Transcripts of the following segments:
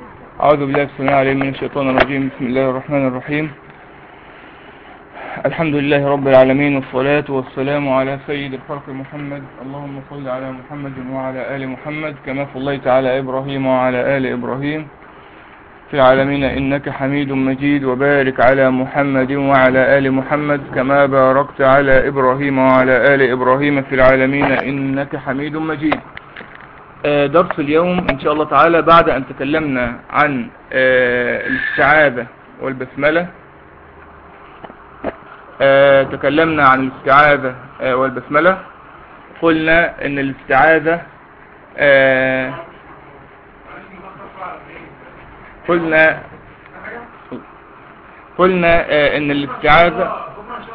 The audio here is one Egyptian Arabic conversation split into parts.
أعوذ بالله السميع العليم من الشيطان الرجيم بسم الله الرحمن الرحيم الحمد لله رب العالمين والصلاة والسلام على سيد الخلق محمد اللهم صل على محمد وعلى آل محمد كما صليت على إبراهيم وعلى آل إبراهيم في العالمين إنك حميد مجيد وبارك على محمد وعلى آل محمد كما باركت على إبراهيم وعلى آل إبراهيم في العالمين إنك حميد مجيد آه، درس اليوم إن شاء الله تعالى بعد أن تكلمنا عن آه، الاستعاذة والبسملة آه، تكلمنا عن الاستعاذة والبسملة قلنا ان الاستعاذة قلنا قلنا ان الاستعاذة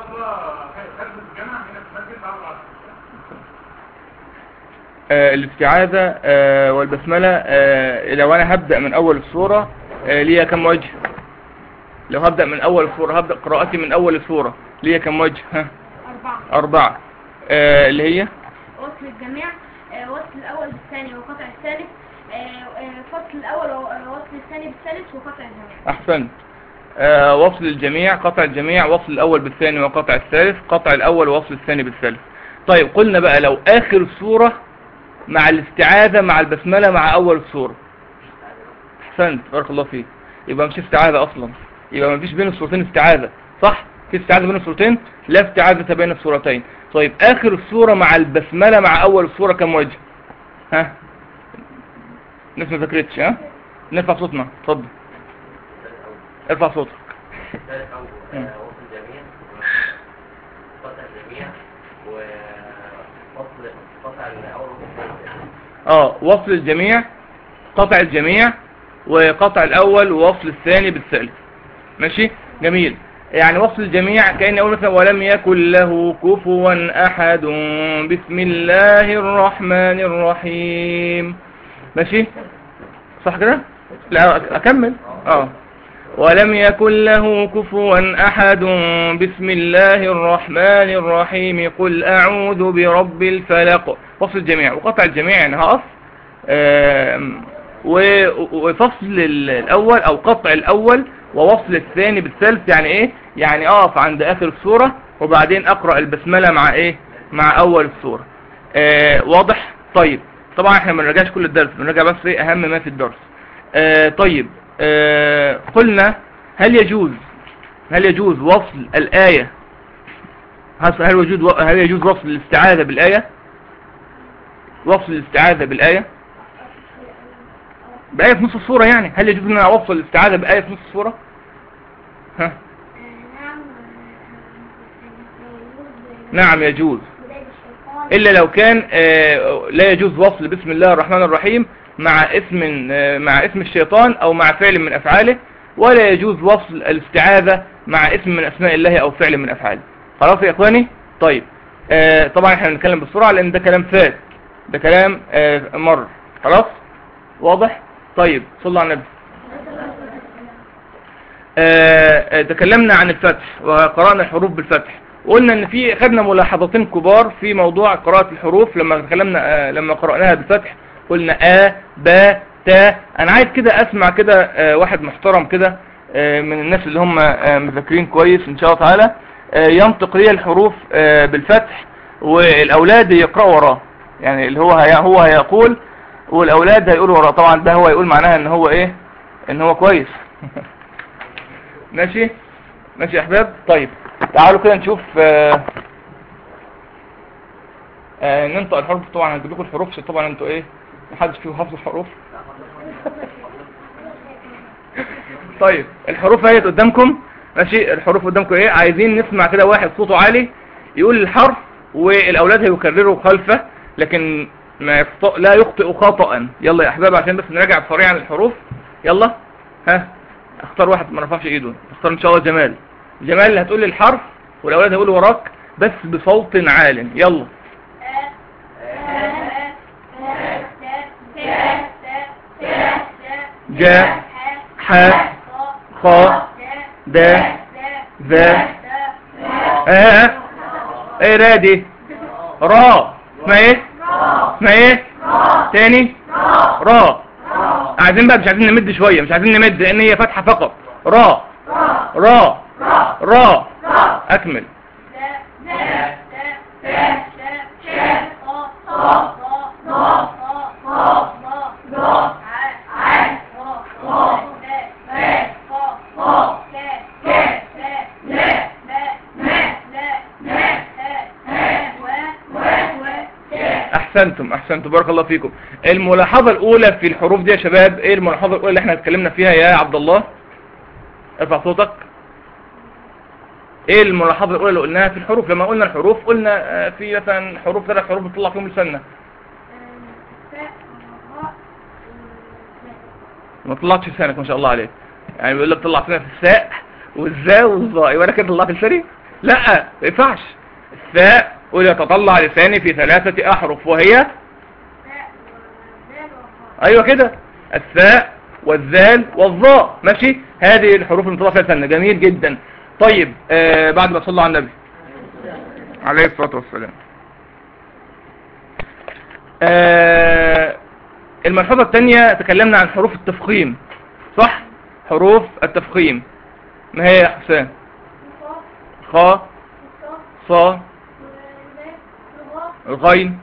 آه، الاستعاذة آه، والبسملة آه، لو انا هبدأ من اول السورة ليها كم وجه لو هبدأ من اول السورة هبدأ قراءتي من اول السورة ليها كم وجه ها أربعة أربعة اللي هي وصل الجميع وصل الأول بالثاني وقطع الثالث فصل الأول ووصل الثاني بالثالث وقطع الجميع أحسنت وصل الجميع قطع الجميع وصل الأول بالثاني وقطع الثالث قطع الأول ووصل الثاني بالثالث طيب قلنا بقى لو آخر السورة مع الاستعاذة مع البسملة مع اول السورة احسنت بارك الله فيك يبقى مش استعاذة اصلا يبقى ما فيش بين السورتين استعاذة صح في استعاذة بين السورتين لا استعاذة بين السورتين طيب اخر السورة مع البسملة مع اول السورة كم وجه ها ناس ما ذكرتش ها نرفع صوتنا اتفضل ارفع صوتك اه وصل الجميع قطع الجميع وقطع الاول ووصل الثاني بالثالث ماشي جميل يعني وصل الجميع كأن اقول مثلا ولم يكن له كفوا احد بسم الله الرحمن الرحيم ماشي صح كده لا اكمل اه ولم يكن له كفوا أحد بسم الله الرحمن الرحيم قل أعوذ برب الفلق فصل الجميع وقطع الجميع يعني هقف وفصل الأول أو قطع الأول ووصل الثاني بالثالث يعني إيه يعني أقف عند آخر السورة وبعدين أقرأ البسملة مع إيه مع أول السورة آه واضح طيب طبعا احنا ما نرجعش كل الدرس بنرجع بس ايه اهم ما في الدرس آه طيب آه قلنا هل يجوز هل يجوز وصل الآية هل يجوز هل يجوز وصل الاستعاذة بالآية وصل الاستعاذة بالآية بآية في نص الصورة يعني هل يجوز ان انا اوصل الاستعاذة بآية في نص الصورة ها نعم يجوز إلا لو كان آه لا يجوز وصل بسم الله الرحمن الرحيم مع اسم آه مع اسم الشيطان او مع فعل من افعاله ولا يجوز وصل الاستعاذة مع اسم من اسماء الله او فعل من افعاله خلاص يا اخواني طيب آه طبعا احنا بنتكلم بسرعة لان ده كلام فات ده كلام آه مر خلاص واضح طيب صلى على النبي آه تكلمنا عن الفتح وقرأنا الحروف بالفتح وقلنا ان في خدنا ملاحظتين كبار في موضوع قراءة الحروف لما تكلمنا آه لما قرأناها بالفتح قلنا آ با تا انا عايز كده اسمع كده آه واحد محترم كده آه من الناس اللي هم آه مذاكرين كويس ان شاء الله تعالى ينطق لي الحروف بالفتح والاولاد يقرأوا وراه يعني اللي هو هي هو هيقول والاولاد هيقولوا وراه طبعا ده هو يقول معناها ان هو ايه ان هو كويس ماشي ماشي يا احباب طيب تعالوا كده نشوف آآ آآ ننطق الحروف طبعا هنجيب لكم الحروف طبعا انتوا ايه محدش فيكم حافظ الحروف طيب الحروف اهي قدامكم ماشي الحروف قدامكم ايه عايزين نسمع كده واحد صوته عالي يقول الحرف والاولاد هيكرروا خلفه لكن ما يخطئ لا يخطئ خطأ يلا يا احباب عشان بس نراجع سريعا الحروف يلا ها اختار واحد ما رفعش ايده اختار ان شاء الله جمال جمال اللي هتقول لي الحرف والاولاد هيقولوا وراك بس بصوت عال يلا جاء ح خ د ذ اه ايه را دي را اسمها ايه اسمها ايه تاني را عايزين بقى مش عايزين نمد شوية مش عايزين نمد لان هي فتحة فقط را را را اكمل احسنتم احسنتم بارك الله فيكم الملاحظة الاولى في الحروف دي يا شباب ايه الملاحظة الاولى اللي احنا اتكلمنا فيها يا عبد الله ارفع صوتك ايه الملاحظة الاولى اللي قلناها في الحروف لما قلنا الحروف قلنا آه، في مثلا حروف ثلاث حروف بتطلع فيهم لساننا ما طلعتش لسانك ما شاء الله عليك يعني بيقول لك طلع فينا في الساء والزاء والظاء يبقى انا كده طلعت لساني لا ما ينفعش الساء قول يتطلع لساني في ثلاثة احرف وهي ايوه كده الثاء والذال والظاء ماشي هذه الحروف اللي طلع فيها لساننا جميل جدا طيب آه بعد ما صلوا على النبي عليه الصلاة والسلام آه الملحوظة الثانية تكلمنا عن حروف التفخيم صح حروف التفخيم ما هي يا حسام خاء صا الغين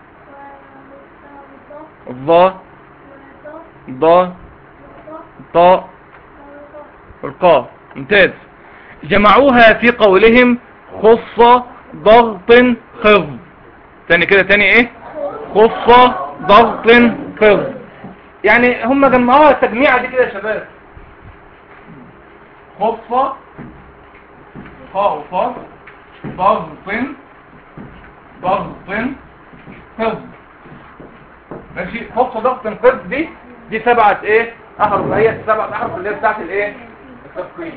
الضاء ضاء طاء القاف ممتاز جمعوها في قولهم خص ضغط خفض تاني كده تاني ايه خص ضغط خفض يعني هم جمعوها التجميعة دي كده يا شباب خص خاء وفاء ضغط ضغط خفض ماشي خص ضغط خفض دي دي سبعة ايه احرف هي السبعة احرف اللي هي بتاعت الايه التفقيم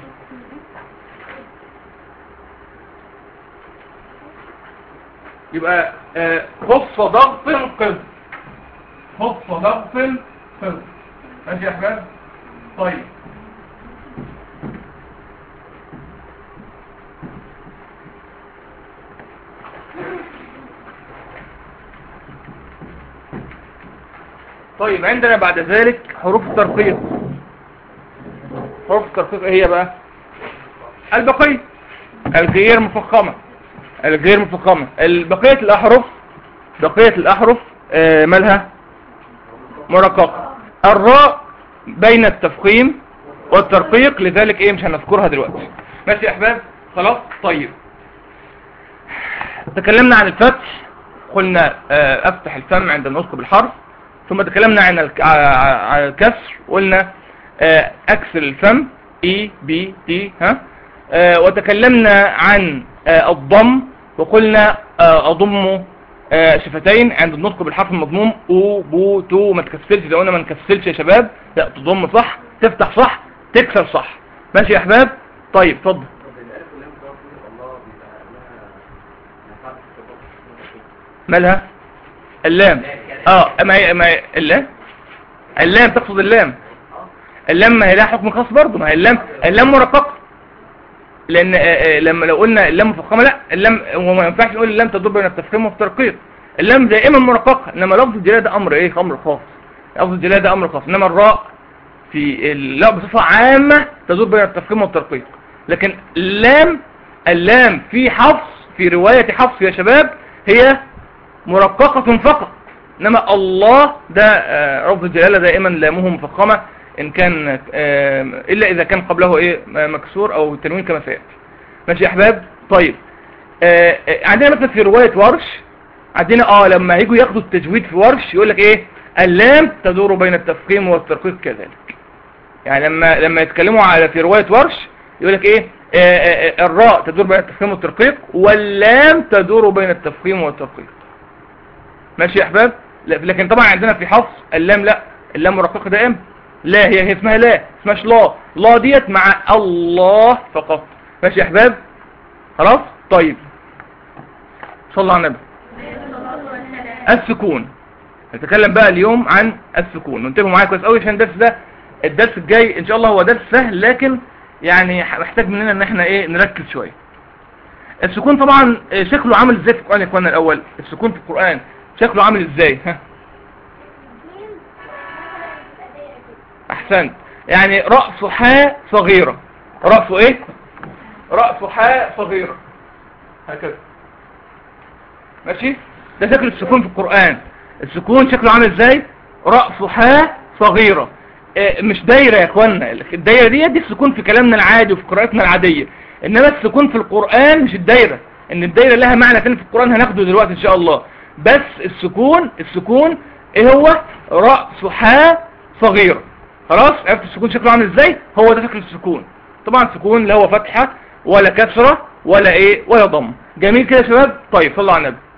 يبقى آه، خص ضغط قذ خص ضغط قذ ماشي يا احمد طيب طيب عندنا بعد ذلك حروف الترقيق حروف الترقيق ايه هي بقى البقية الغير مفخمة الغير مفخمة بقية الأحرف بقية الأحرف آه، مالها مرققة الراء بين التفخيم والترقيق لذلك ايه مش هنذكرها دلوقتي ماشي يا احباب خلاص طيب تكلمنا عن الفتح قلنا آه، افتح الفم عند النطق بالحرف ثم تكلمنا عن الك- ع- عن الكسر قلنا آه، اكسر الفم اي بي تي ها آه، وتكلمنا عن آه، الضم وقلنا آه، اضم آه، شفتين عند النطق بالحرف المضموم او بو تو ما تكسلش زي قلنا ما نكسلش يا شباب لا تضم صح تفتح صح تكسر صح ماشي يا احباب طيب اتفضل مالها اللام اه ما هي ما هي اللام اللام تقصد اللام اللام ما هي لها حكم خاص برضه ما هي اللام اللام مرققه لان آه، آه، لما لو قلنا اللام مفخمه لا اللام هو ما ينفعش نقول اللام تدور بين التفخيم والترقيق اللام دائما مرققه انما لفظ الجلاله ده امر ايه امر خاص لفظ الجلاله ده امر خاص انما الراء في اللا بصفه عامه تدور بين التفخيم والترقيق لكن اللام اللام في حفص في روايه حفص يا شباب هي مرققة فقط انما الله ده آه، رفض الجلالة دائما لامه مفخمة ان كان آه، الا اذا كان قبله ايه آه، مكسور او تنوين كما سيأتي ماشي يا احباب طيب آه، آه، عندنا مثلا في رواية ورش عندنا اه لما يجوا ياخدوا التجويد في ورش يقول لك ايه اللام تدور بين التفخيم والترقيق كذلك يعني لما لما يتكلموا على في رواية ورش يقول لك ايه آه، آه، آه، الراء تدور بين التفخيم والترقيق واللام تدور بين التفخيم والترقيق ماشي يا احباب لا- لكن طبعا عندنا في حفص اللام لا اللام مرققه دائم لا هي هي اسمها لا اسمهاش لا لا ديت مع الله فقط ماشي يا احباب خلاص طيب صلى على النبي السكون نتكلم بقى اليوم عن السكون وانتبهوا معايا كويس قوي عشان الدرس ده الدرس الجاي ان شاء الله هو درس سهل لكن يعني محتاج مننا ان احنا ايه نركز شويه السكون طبعا آه، شكله عامل ازاي في القرآن يا اخوانا الاول السكون في القرآن شكله عامل ازاي ها احسنت يعني رأس حاء صغيرة رأسه ايه رأس حاء صغيرة هكذا ماشي ده شكل السكون في القرآن السكون شكله عامل ازاي رأس حاء صغيرة آه، مش دايرة يا اخوانا الدايرة دي دي السكون في كلامنا العادي وفي قراءتنا العادية انما السكون في القرآن مش الدايرة ان الدايرة لها معنى تاني في القرآن هناخده دلوقتي ان شاء الله بس السكون السكون ايه هو رأس حاء صغيرة خلاص عرفت السكون شكله عامل ازاي هو ده شكل السكون طبعا السكون لا هو فتحة ولا كسرة ولا ايه ولا ضم جميل كده يا شباب طيب صلوا على النبي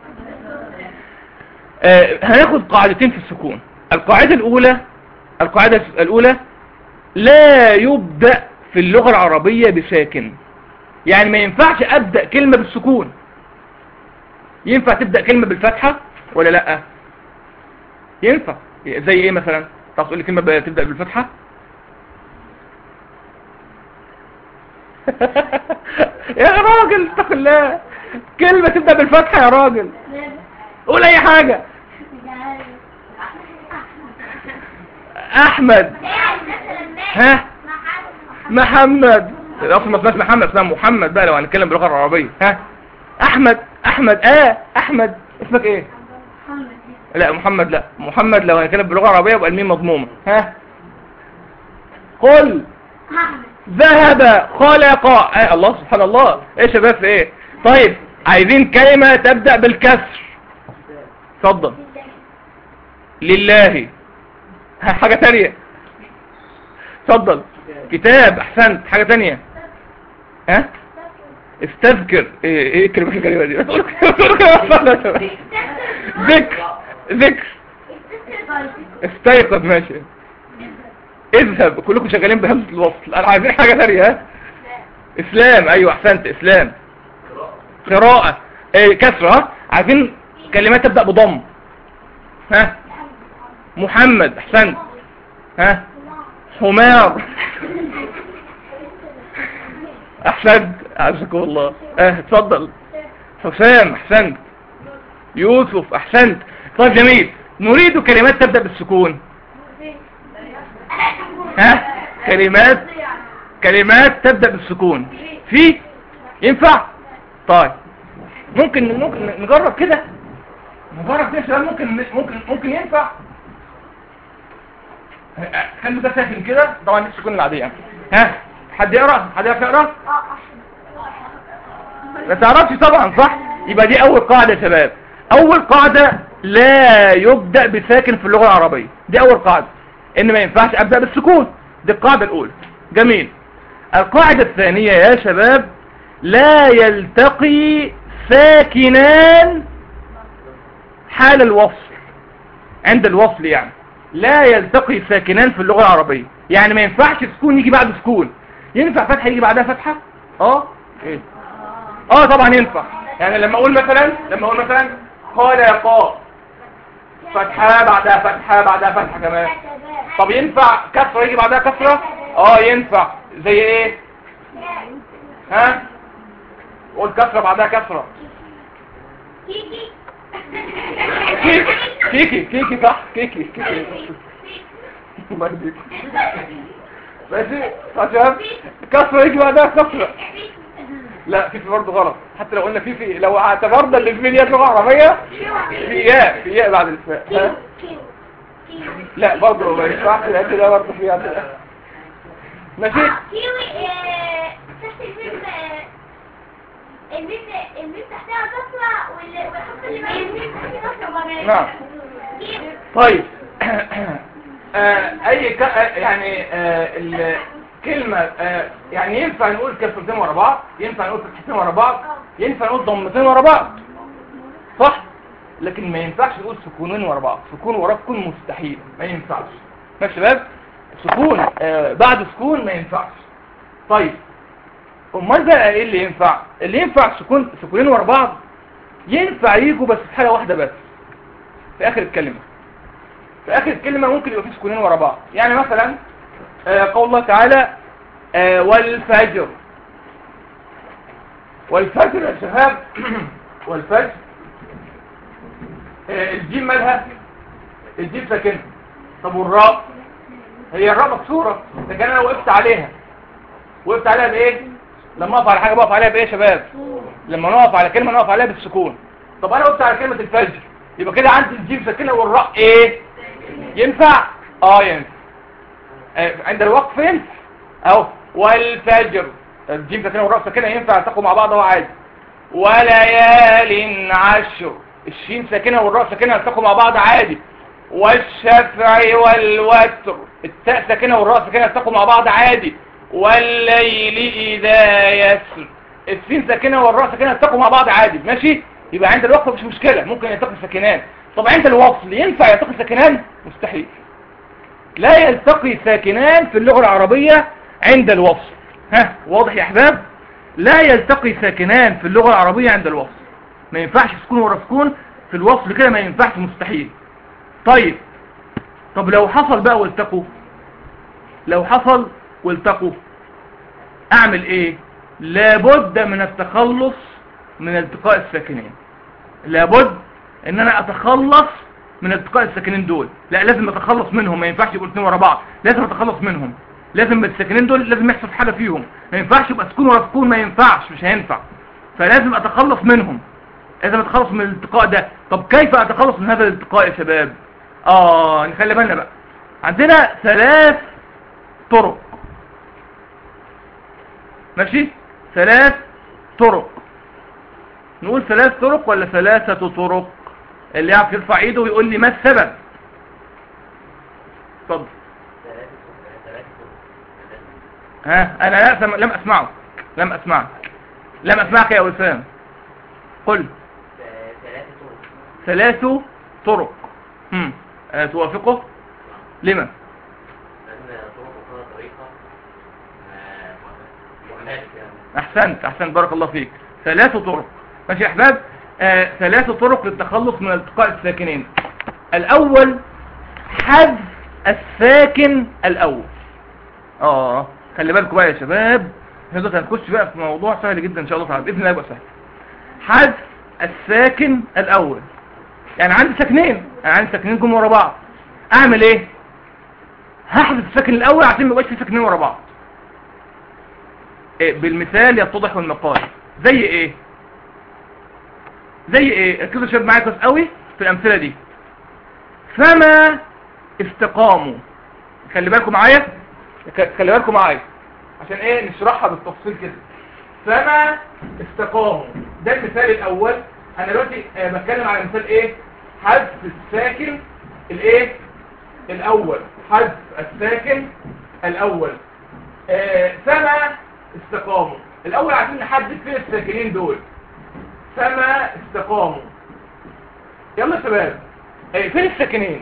آه هناخد قاعدتين في السكون القاعدة الأولى القاعدة الأولى لا يبدأ في اللغة العربية بساكن يعني ما ينفعش أبدأ كلمة بالسكون ينفع تبدأ كلمة بالفتحة ولا لأ ينفع زي ايه مثلا تعرف تقول لي كلمة ب- تبدأ بالفتحة يا راجل اتق الله كلمة تبدأ بالفتحة يا راجل قول اي حاجة احمد ها محمد اصلا ما اسمهاش محمد اسمها محمد بقى لو هنتكلم باللغه العربيه ها احمد احمد اه احمد اسمك ايه لا محمد لا محمد لو هنتكلم باللغه العربيه يبقى الميم مضمومه ها قل ذهب خلق آه الله سبحان الله ايه يا شباب في ايه طيب عايزين كلمه تبدا بالكسر اتفضل لله ها حاجه تانية اتفضل كتاب احسنت حاجه تانية ها استذكر ايه ايه الكلمه الغريبه دي بتقول بتقول كده ذكر ذكر استيقظ ماشي اذهب كلكم شغالين بهمزه الوصل انا عايزين حاجه ثانيه ها اسلام ايوه احسنت اسلام قراءه ايه كسره ها عايزين كلمات تبدا بضم ها محمد احسنت ها حمار احسنت عزكم الله اه اتفضل حسام احسنت يوسف احسنت طيب جميل نريد كلمات تبدأ بالسكون ها كلمات كلمات تبدأ بالسكون في ينفع طيب ممكن ممكن نجرب كده نجرب كده يا شباب ممكن ممكن ممكن ينفع خلي ده ساكن كده طبعا دي السكون العادية ها حد يقرأ حد يعرف يقرأ ما تعرفش طبعا صح يبقى دي اول قاعدة يا شباب اول قاعدة لا يبدأ بساكن في اللغة العربية دي اول قاعدة ان ما ينفعش ابدأ بالسكون دي القاعدة الاولى جميل القاعدة الثانية يا شباب لا يلتقي ساكنان حال الوصل عند الوصل يعني لا يلتقي ساكنان في اللغة العربية يعني ما ينفعش سكون يجي بعد سكون ينفع فتحة يجي بعدها فتحة اه ايه اه طبعا ينفع يعني لما اقول مثلا لما اقول مثلا قال يا قاف فتحة بعدها فتحة بعدها فتحة كمان طب ينفع كسرة يجي بعدها كسرة اه ينفع زي ايه ها قول كسرة بعدها كسرة كيكي كيكي كيكي صح كيكي كيكي الله يهديك. ماشي عشان كسرة يجي بعدها كسرة لا في في برضه غلط حتى لو قلنا في في لو اعتبرنا اللي في ديت لغة عربية في ياء في ياء بعد الفاء ها لا برضه ما ينفعش لان ده برضه في ياء ماشي الميم الميم تحتها كسرة وال- والخط اللي بين الميم تحتها كسرة برضه. نعم طيب آه اي ك... آه، يعني آه الكلمة آه يعني ينفع نقول كسرتين ورا بعض ينفع نقول فتحتين ورا بعض ينفع نقول ضمتين ورا بعض صح لكن ما ينفعش نقول سكونين ورا بعض سكون ورا سكون مستحيل ما ينفعش ماشي يا شباب سكون آه بعد سكون ما ينفعش طيب امال بقى ايه اللي ينفع اللي ينفع سكون سكونين ورا بعض ينفع يجوا بس في حاله واحده بس في اخر الكلمه في اخر الكلمه ممكن يبقى في سكونين ورا بعض يعني مثلا آه قول الله تعالى آه والفجر والفجر يا شباب والفجر آه الجيم مالها الجيم ساكنه طب والراء هي الراء مكسوره لكن انا وقفت عليها وقفت عليها بايه لما اقف على حاجه بقف عليها بايه يا شباب لما نقف على كلمه نقف عليها بالسكون طب انا وقفت على كلمه الفجر يبقى كده عندي الجيم ساكنه والراء ايه ينفع اه ينفع آه، عند الوقف ينفع اهو والفجر الجيم ساكنه والراء ساكنه ينفع يلتقوا مع بعض اهو عادي وليال عشر الشين ساكنه والراء ساكنه يلتقوا مع بعض عادي والشفع والوتر التاء ساكنه والراء ساكنه يلتقوا مع بعض عادي والليل اذا يسر السين ساكنه والراء ساكنه يلتقوا مع بعض عادي ماشي يبقى عند الوقف مش مشكله ممكن يلتقي ساكنان طب عند الوصل ينفع يلتقي ساكنان مستحيل لا يلتقي ساكنان في اللغه العربيه عند الوصل ها واضح يا احباب لا يلتقي ساكنان في اللغه العربيه عند الوصل ما ينفعش سكون ورا سكون في الوصل كده ما ينفعش مستحيل طيب طب لو حصل بقى والتقوا لو حصل والتقوا اعمل ايه لابد من التخلص من التقاء الساكنين لابد ان انا اتخلص من التقاء الساكنين دول لا لازم اتخلص منهم ما ينفعش يبقوا الاثنين ورا بعض لازم اتخلص منهم لازم الساكنين دول لازم يحصل حاجه فيهم ما ينفعش يبقى سكون ورا سكون ما ينفعش مش هينفع فلازم اتخلص منهم لازم اتخلص من الالتقاء ده طب كيف اتخلص من هذا الالتقاء يا شباب اه نخلي بالنا بقى عندنا ثلاث طرق ماشي ثلاث طرق نقول ثلاث طرق ولا ثلاثة طرق اللي يعرف يرفع ايده ويقول لي ما السبب اتفضل ها انا لا سم... لم اسمعك لم اسمعك لم اسمعك يا وسام قل ثلاث طرق هم. أه توافقه لما احسنت احسنت بارك الله فيك ثلاث طرق ماشي يا احباب آه ثلاث طرق للتخلص من التقاء الساكنين الاول حذف الساكن الاول اه خلي بالكم بقى يا شباب احنا دلوقتي هنخش بقى في موضوع سهل جدا ان شاء الله تعالى باذن الله يبقى سهل حذف الساكن الاول يعني عندي ساكنين يعني عندي ساكنين جم ورا بعض اعمل ايه هحذف الساكن الاول عشان ما يبقاش في ساكنين ورا بعض إيه بالمثال يتضح المقال زي ايه زي ايه ركزوا يا شباب معايا كويس قوي في الامثله دي فما استقاموا خلي بالكم معايا خلي بالكم معايا عشان ايه نشرحها بالتفصيل كده فما استقاموا ده المثال الاول انا دلوقتي آه بتكلم على مثال ايه حذف الساكن الايه الاول حذف الساكن الاول آه فما استقاموا الاول عايزين نحدد فين الساكنين دول فما استقاموا يلا يا شباب ايه فين الساكنين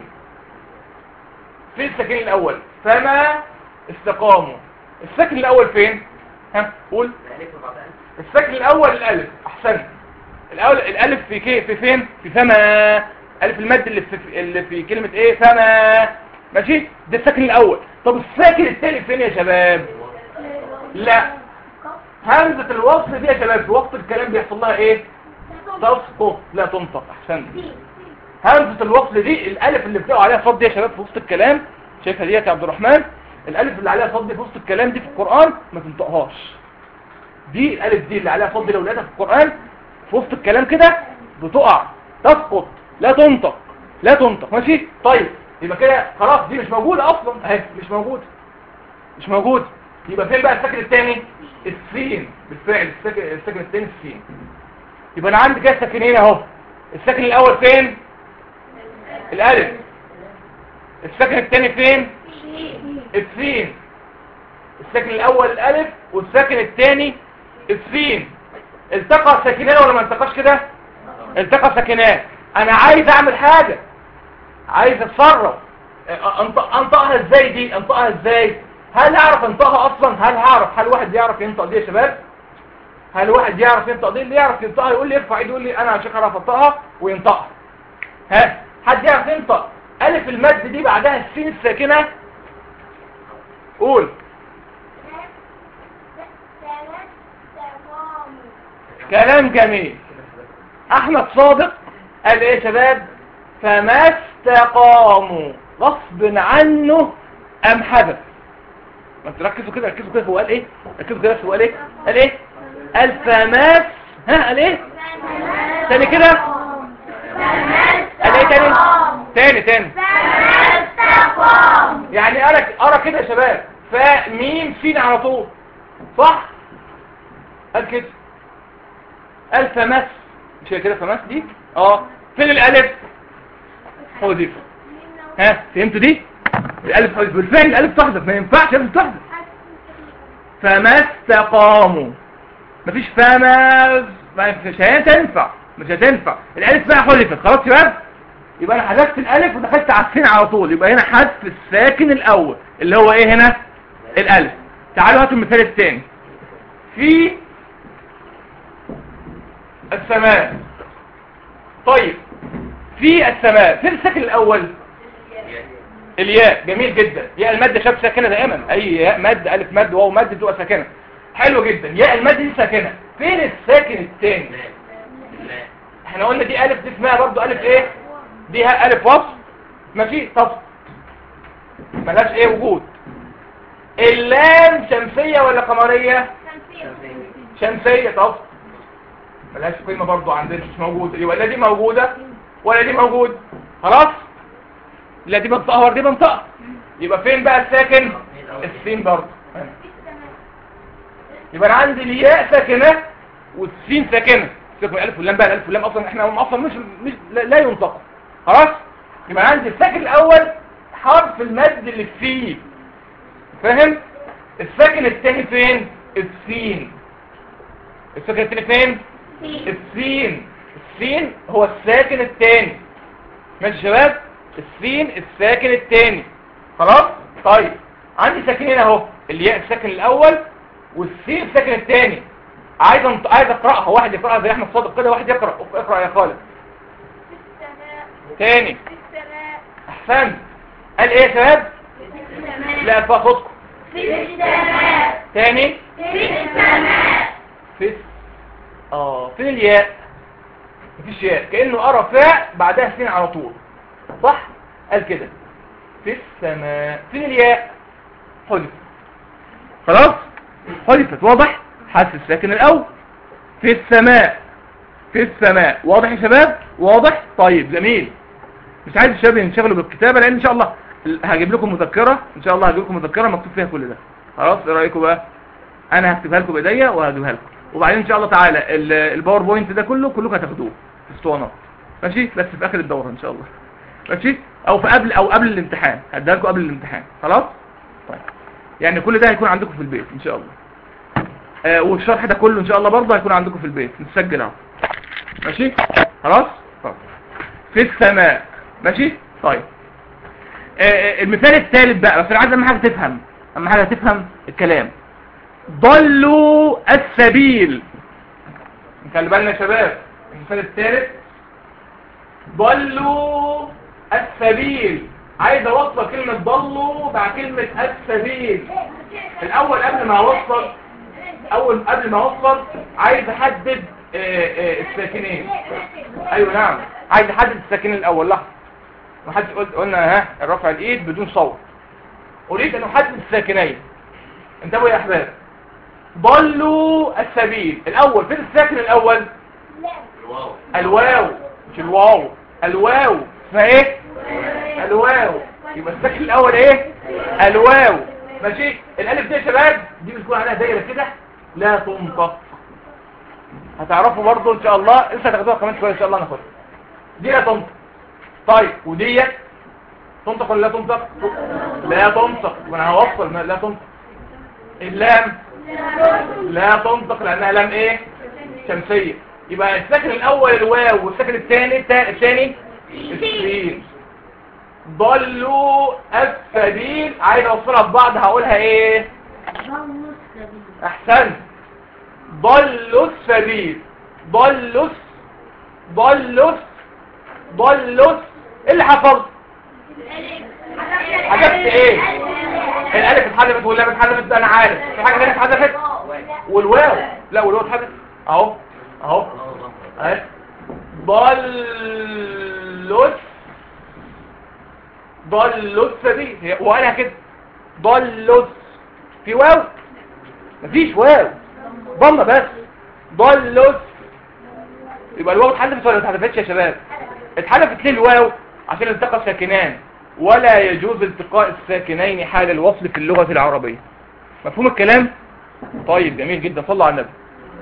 فين الساكن الاول فما استقاموا الساكن الاول فين ها قول الساكن الاول الالف احسنت الاول الالف في كي في فين في فما الف المد اللي في اللي في كلمه ايه فما ماشي ده الساكن الاول طب الساكن الثاني فين يا شباب لا همزه الوصل دي يا شباب في وقت الكلام بيحصل لها ايه تسقط لا تنطق احسنت همزه الوصل دي الالف اللي بتقع عليها صد دي يا شباب في وسط الكلام شايفها ديت يا عبد الرحمن الالف اللي عليها صد في وسط الكلام دي في القران ما تنطقهاش دي الالف دي اللي عليها صد لو لقيتها في القران في وسط الكلام كده بتقع تسقط لا تنطق لا تنطق ماشي طيب يبقى كده خلاص دي مش موجوده اصلا اهي مش موجوده مش موجوده يبقى فين بقى الساكن الثاني السين بالفعل الساكن الساكن الثاني السين يبقى انا عندي كده ساكنين اهو الساكن الاول فين الالف الساكن الثاني فين السين الساكن الاول الالف والساكن الثاني السين التقى ساكنان ولا ما التقاش كده التقى ساكنان انا عايز اعمل حاجه عايز اتصرف انطق انطقها ازاي دي انطقها ازاي هل اعرف انطقها اصلا هل هعرف هل واحد يعرف ينطق دي يا شباب هل واحد يعرف ينطق دي اللي يعرف ينطقها يقول لي يرفع ايده يقول لي انا عشان اعرف انطقها وينطقها ها حد يعرف ينطق الف المد دي بعدها السين الساكنه قول كلام جميل احمد صادق قال ايه يا شباب فما استقاموا غصب عنه ام حذف ما انت ركزوا كده ركزوا كده هو قال ايه ركزوا كده هو قال ايه قال ايه قال فمس ها قال ايه تاني كده قال ايه تاني تاني تاني يعني ارى ارى كده يا شباب فميم سين على طول صح قال كده قال فمس مش هي كده فمس دي اه فين الالف حذف ها فهمتوا دي الالف حذف بالفعل الالف تحذف ما ينفعش الالف تحذف فما استقاموا مفيش فما مش هتنفع مش هتنفع الالف بقى حذفت خلاص يا شباب يبقى انا حذفت الالف ودخلت على السين على طول يبقى هنا حذف الساكن الاول اللي هو ايه هنا الالف تعالوا هاتوا المثال الثاني في السماء طيب في السماء فين الساكن الاول الياء جميل جدا ياء المد شاب ساكنه دائما اي ياء مد الف مد واو مد بتبقى ساكنه حلو جدا ياء المد دي ساكنه فين الساكن الثاني احنا قلنا دي الف دي اسمها برضو الف ايه دي ها الف وصف ماشي طب ملهاش ايه وجود اللام شمسيه ولا قمريه شمسيه طب ملهاش قيمه برضو عندنا مش موجوده يبقى لا دي موجوده ولا دي موجود خلاص لا دي منطقه ولا دي منطقه يبقى فين بقى الساكن السين برضو يبقى انا عندي الياء ساكنه والسين ساكنه سيبك من الالف واللام بقى الالف واللام اصلا احنا اصلا مش, مش لا, لا ينطق خلاص يبقى عندي الساكن الاول حرف المد اللي فيه فاهم الساكن الثاني فين السين الساكن الثاني فين السين السين هو الساكن الثاني ماشي يا شباب السين الساكن الثاني خلاص طيب عندي ساكنين اهو الياء الساكن الاول والسين الساكن الثاني عايز انت... عايز اقراها واحد يقراها زي احمد صادق كده واحد يقرا اقرا يا خالد تاني احسنت قال ايه يا شباب لا ارفع صوتكم في السماء تاني في السماء في اه فين الياء مفيش ياء كانه قرا فاء بعدها سين على طول صح قال كده في السماء فين الياء حذف خلاص حذفت واضح حذف الساكن الاول في السماء في السماء واضح يا شباب واضح طيب جميل مش عايز الشباب ينشغلوا بالكتابه لان ان شاء الله هجيب لكم مذكره ان شاء الله هجيب لكم مذكره مكتوب فيها كل ده خلاص ايه رايكم بقى انا هكتبها لكم بايديا وهجيبها لكم وبعدين ان شاء الله تعالى ال- الباوربوينت ده كله كلكم هتاخدوه في اسطوانات ماشي بس في اخر الدوره ان شاء الله ماشي او في قبل او قبل الامتحان هديها لكم قبل الامتحان خلاص طيب يعني كل ده هيكون عندكم في البيت ان شاء الله آه والشرح ده كله ان شاء الله برضه هيكون عندكم في البيت متسجل اهو ماشي خلاص طيب في السماء ماشي طيب آه آه، المثال الثالث بقى بس انا عايز اهم حاجه تفهم اهم حاجه تفهم الكلام ضلوا السبيل خلي بالنا يا شباب المثال الثالث ضلوا السبيل عايز اوصل كلمة ضلوا مع كلمة السبيل الاول قبل ما اوصل اول قبل ما اوصل عايز احدد آه، آه، الساكنين ايوه نعم عايز احدد الساكنين الاول لحظه ما حدش قلت قلنا ها رفع الايد بدون صوت اريد ان احدد الساكنين انتبهوا يا احباب ضلوا السبيل الاول فين الساكن الاول الواو مش الواو الواو اسمها ايه الواو يبقى الساكن الاول ايه الواو ماشي الالف دي يا شباب دي بتكون عليها دايره كده لا تنطق هتعرفوا برضو ان شاء الله لسه هتاخدوها كمان شويه ان شاء الله ناخدها دي لا تنطق طيب وديت تنطق ولا لا تنطق لا تنطق وانا هوصل ما- لا تنطق اللام لا تنطق لانها لام ايه شمسيه يبقى الساكن الاول الواو والساكن الثاني الثاني السين ضلوا السبيل عايز اوصلها ببعض هقولها ايه ضلوا السبيل احسنت ضلوا السبيل ضلوا ضلوا ضلوا ايه اللي حصل حذفت ايه الالف اتحذفت واللام اتحذفت ده انا عارف في حاجه ثانيه اتحذفت والواو لا والواو اتحذف اهو اهو اهي ضلوا ضلوا السبيل هي وقالها كده ضلس في واو مفيش واو ضمه بس ضلس يبقى الواو اتحذفت ولا ما اتحذفتش يا شباب اتحذفت ليه الواو عشان التقى ساكنان ولا يجوز التقاء الساكنين حال الوصل في اللغة العربية مفهوم الكلام طيب جميل جدا صلوا على النبي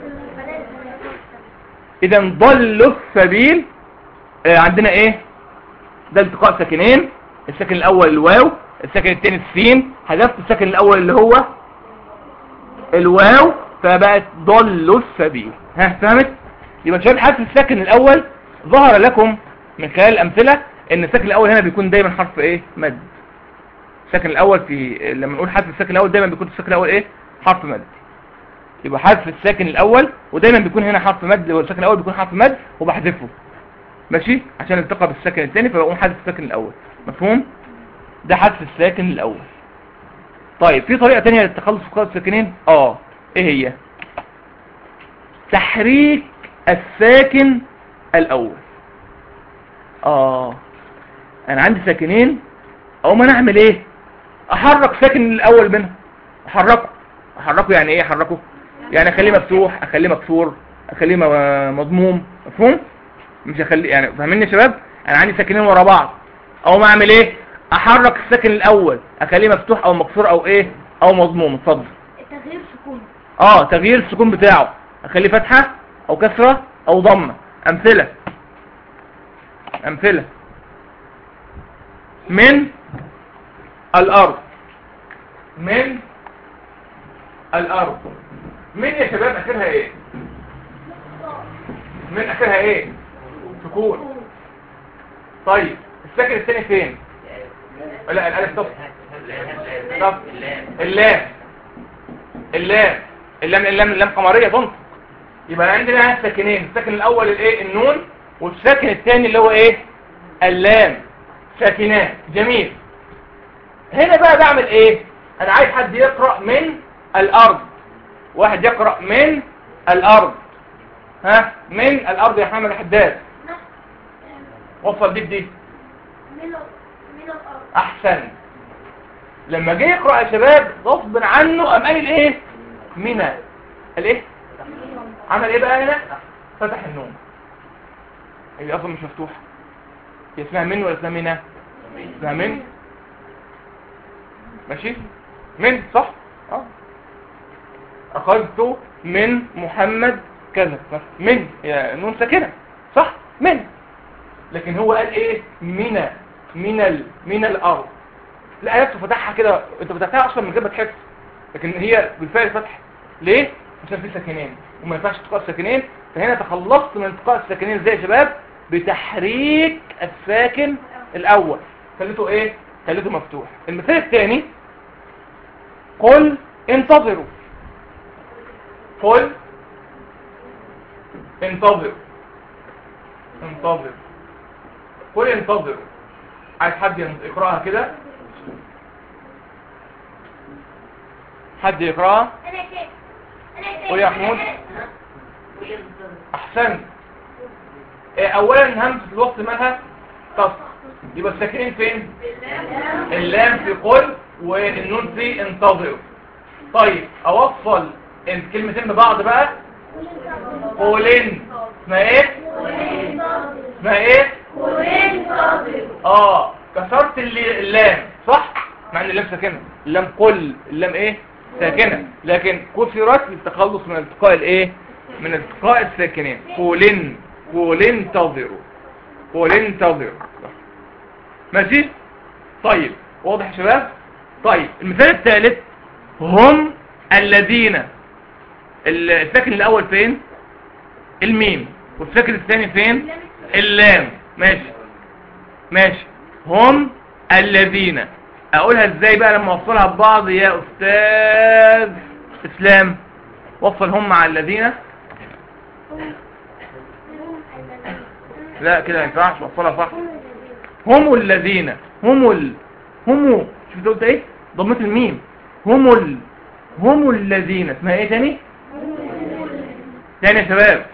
اذا ضل السبيل آه عندنا ايه ده التقاء ساكنين الساكن الاول الواو الساكن الثاني السين حذفت الساكن الاول اللي هو الواو فبقت ضل السبيل ها فهمت يبقى شباب حذف الساكن الاول ظهر لكم من خلال الامثله ان الساكن الاول هنا بيكون دايما حرف ايه مد الساكن الاول في لما نقول حذف الساكن الاول دايما بيكون الساكن الاول ايه حرف مد يبقى حذف الساكن الاول ودايما بيكون هنا حرف مد والساكن الاول بيكون حرف مد وبحذفه ماشي عشان التقى بالساكن الثاني فبقوم حذف الساكن الاول مفهوم ده حذف الساكن الاول طيب في طريقه ثانيه للتخلص من قاعده الساكنين اه ايه هي تحريك الساكن الاول اه انا عندي ساكنين او ما نعمل ايه احرك ساكن الاول منهم احركه احركه يعني ايه احركه يعني اخليه مفتوح اخليه مكسور اخليه م- مضموم مفهوم مش اخليه يعني فاهميني يا شباب انا عندي ساكنين ورا بعض او ما اعمل ايه احرك الساكن الاول اخليه مفتوح او مكسور او ايه او مضموم اتفضل التغيير سكون اه تغيير السكون بتاعه اخليه فتحة او كسرة او ضمة امثلة امثلة من الارض من الارض من يا شباب اخرها ايه من اخرها ايه سكون طيب الساكن الثاني فين لا الالف طب طب اللام اللام اللام اللام اللام قمريه تنطق يبقى عندنا ساكنين الساكن الاول الايه النون والساكن الثاني اللي هو ايه اللام ساكنان جميل هنا بقى بعمل ايه انا عايز حد يقرا من الارض واحد يقرا من الارض ها من الارض يا محمد الحداد وصل دي بدي من من الارض احسن لما جه يقرا يا شباب غصب عنه قام قايل ايه منى قال ايه عمل ايه بقى هنا فتح النوم هي اصلا مش مفتوحه هي اسمها من ولا اسمها منى اسمها من ماشي من صح اه اخذت من محمد كذا من هي نون ساكنه صح من لكن هو قال ايه من من ال من الارض لا نفسه فتحها كده انت فتحتها اصلا من غير ما تحس لكن هي بالفعل فتح ليه عشان في ساكنين وما ينفعش التقاء الساكنين فهنا تخلصت من التقاء الساكنين ازاي يا شباب بتحريك الساكن الاول خليته ايه خليته مفتوح المثال الثاني قل انتظروا قل انتظروا انتظر قل انتظروا عايز حد يقراها كده حد يقراها انا كده انا كده قول يا محمود احسنت إيه، اولا همزه الوصل مالها تصل يبقى الساكنين فين اللام في قل والنون في انتظر طيب اوصل الكلمتين ببعض بقى قولين اسمها ايه اسمها ايه اه كسرت اللي- اللام صح مع ان اللام ساكنه اللام قل اللام ايه ساكنه لكن كسرت للتخلص من التقاء الايه من التقاء الساكنين قولن قولن تظروا قولن تظروا ماشي طيب واضح يا شباب طيب المثال الثالث هم الذين ال- الساكن الاول فين الميم والساكن الثاني فين اللام ماشي ماشي هم الذين اقولها ازاي بقى لما اوصلها ببعض يا استاذ اسلام وصل هم مع الذين لا كده ما ينفعش وصلها صح هم الذين هم ال هم شفت قلت ايه ضمت الميم هم ال هم الذين اسمها ايه تاني تاني يا شباب